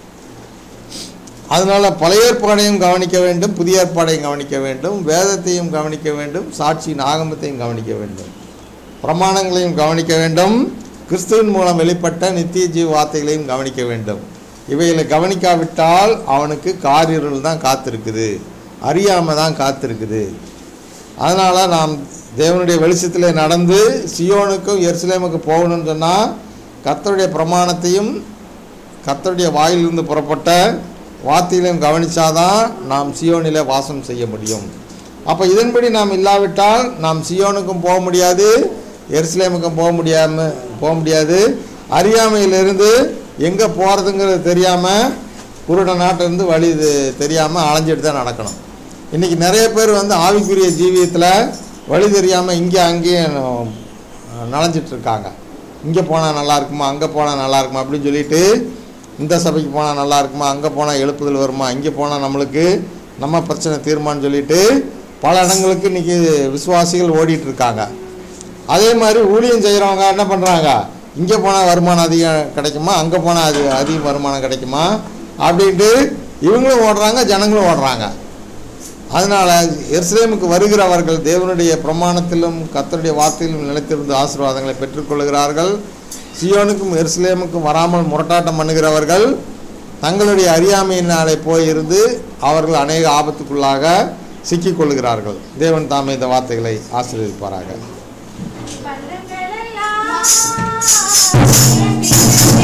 அதனால் பழைய ஏற்பாடையும் கவனிக்க வேண்டும் புதிய ஏற்பாடையும் கவனிக்க வேண்டும் வேதத்தையும் கவனிக்க வேண்டும் சாட்சியின் ஆகமத்தையும் கவனிக்க வேண்டும் பிரமாணங்களையும் கவனிக்க வேண்டும் கிறிஸ்துவின் மூலம் வெளிப்பட்ட நித்திய ஜீவ வார்த்தைகளையும் கவனிக்க வேண்டும் இவைகளை கவனிக்காவிட்டால் அவனுக்கு காரிருள் தான் காத்திருக்குது அறியாமல் தான் காத்திருக்குது அதனால் நாம் தேவனுடைய வெளிச்சத்தில் நடந்து சியோனுக்கும் எருசலேமுக்கு போகணும்னு சொன்னால் கர்த்தருடைய பிரமாணத்தையும் கர்த்தருடைய வாயிலிருந்து புறப்பட்ட வார்த்தைகளையும் கவனிச்சாதான் நாம் சியோனிலே வாசம் செய்ய முடியும் அப்போ இதன்படி நாம் இல்லாவிட்டால் நாம் சியோனுக்கும் போக முடியாது எருசலேமுக்கும் போக முடியாமல் போக முடியாது அறியாமையிலிருந்து எங்கே போகிறதுங்கிறது தெரியாமல் குருட நாட்டிலிருந்து வழி இது தெரியாமல் அலைஞ்சிட்டு தான் நடக்கணும் இன்றைக்கி நிறைய பேர் வந்து ஆவிக்குரிய ஜீவியத்தில் வழி தெரியாமல் இங்கே அங்கேயும் நனைஞ்சிட்டு இருக்காங்க இங்கே போனால் நல்லா இருக்குமா அங்கே போனால் நல்லா இருக்குமா அப்படின்னு சொல்லிட்டு இந்த சபைக்கு போனால் நல்லா இருக்குமா அங்கே போனால் எழுப்புதல் வருமா இங்கே போனால் நம்மளுக்கு நம்ம பிரச்சனை தீர்மான்னு சொல்லிட்டு பல இடங்களுக்கு இன்றைக்கி விசுவாசிகள் ஓடிட்டு இருக்காங்க அதே மாதிரி ஊழியம் செய்கிறவங்க என்ன பண்ணுறாங்க இங்கே போனால் வருமானம் அதிகம் கிடைக்குமா அங்கே போனால் அது அதிக வருமானம் கிடைக்குமா அப்படின்ட்டு இவங்களும் ஓடுறாங்க ஜனங்களும் ஓடுறாங்க அதனால் எருசலேமுக்கு வருகிறவர்கள் தேவனுடைய பிரமாணத்திலும் கர்த்தருடைய வார்த்தையிலும் நிலைத்திருந்து ஆசீர்வாதங்களை பெற்றுக்கொள்கிறார்கள் சியோனுக்கும் எருசலேமுக்கும் வராமல் முரட்டாட்டம் பண்ணுகிறவர்கள் தங்களுடைய அறியாமையினாலே போயிருந்து அவர்கள் அநேக ஆபத்துக்குள்ளாக சிக்கிக்கொள்கிறார்கள் தேவன் தாமே இந்த வார்த்தைகளை ஆசீர்வதிப்பாராக பள்ளங்களெல்லாம் நிரம்பின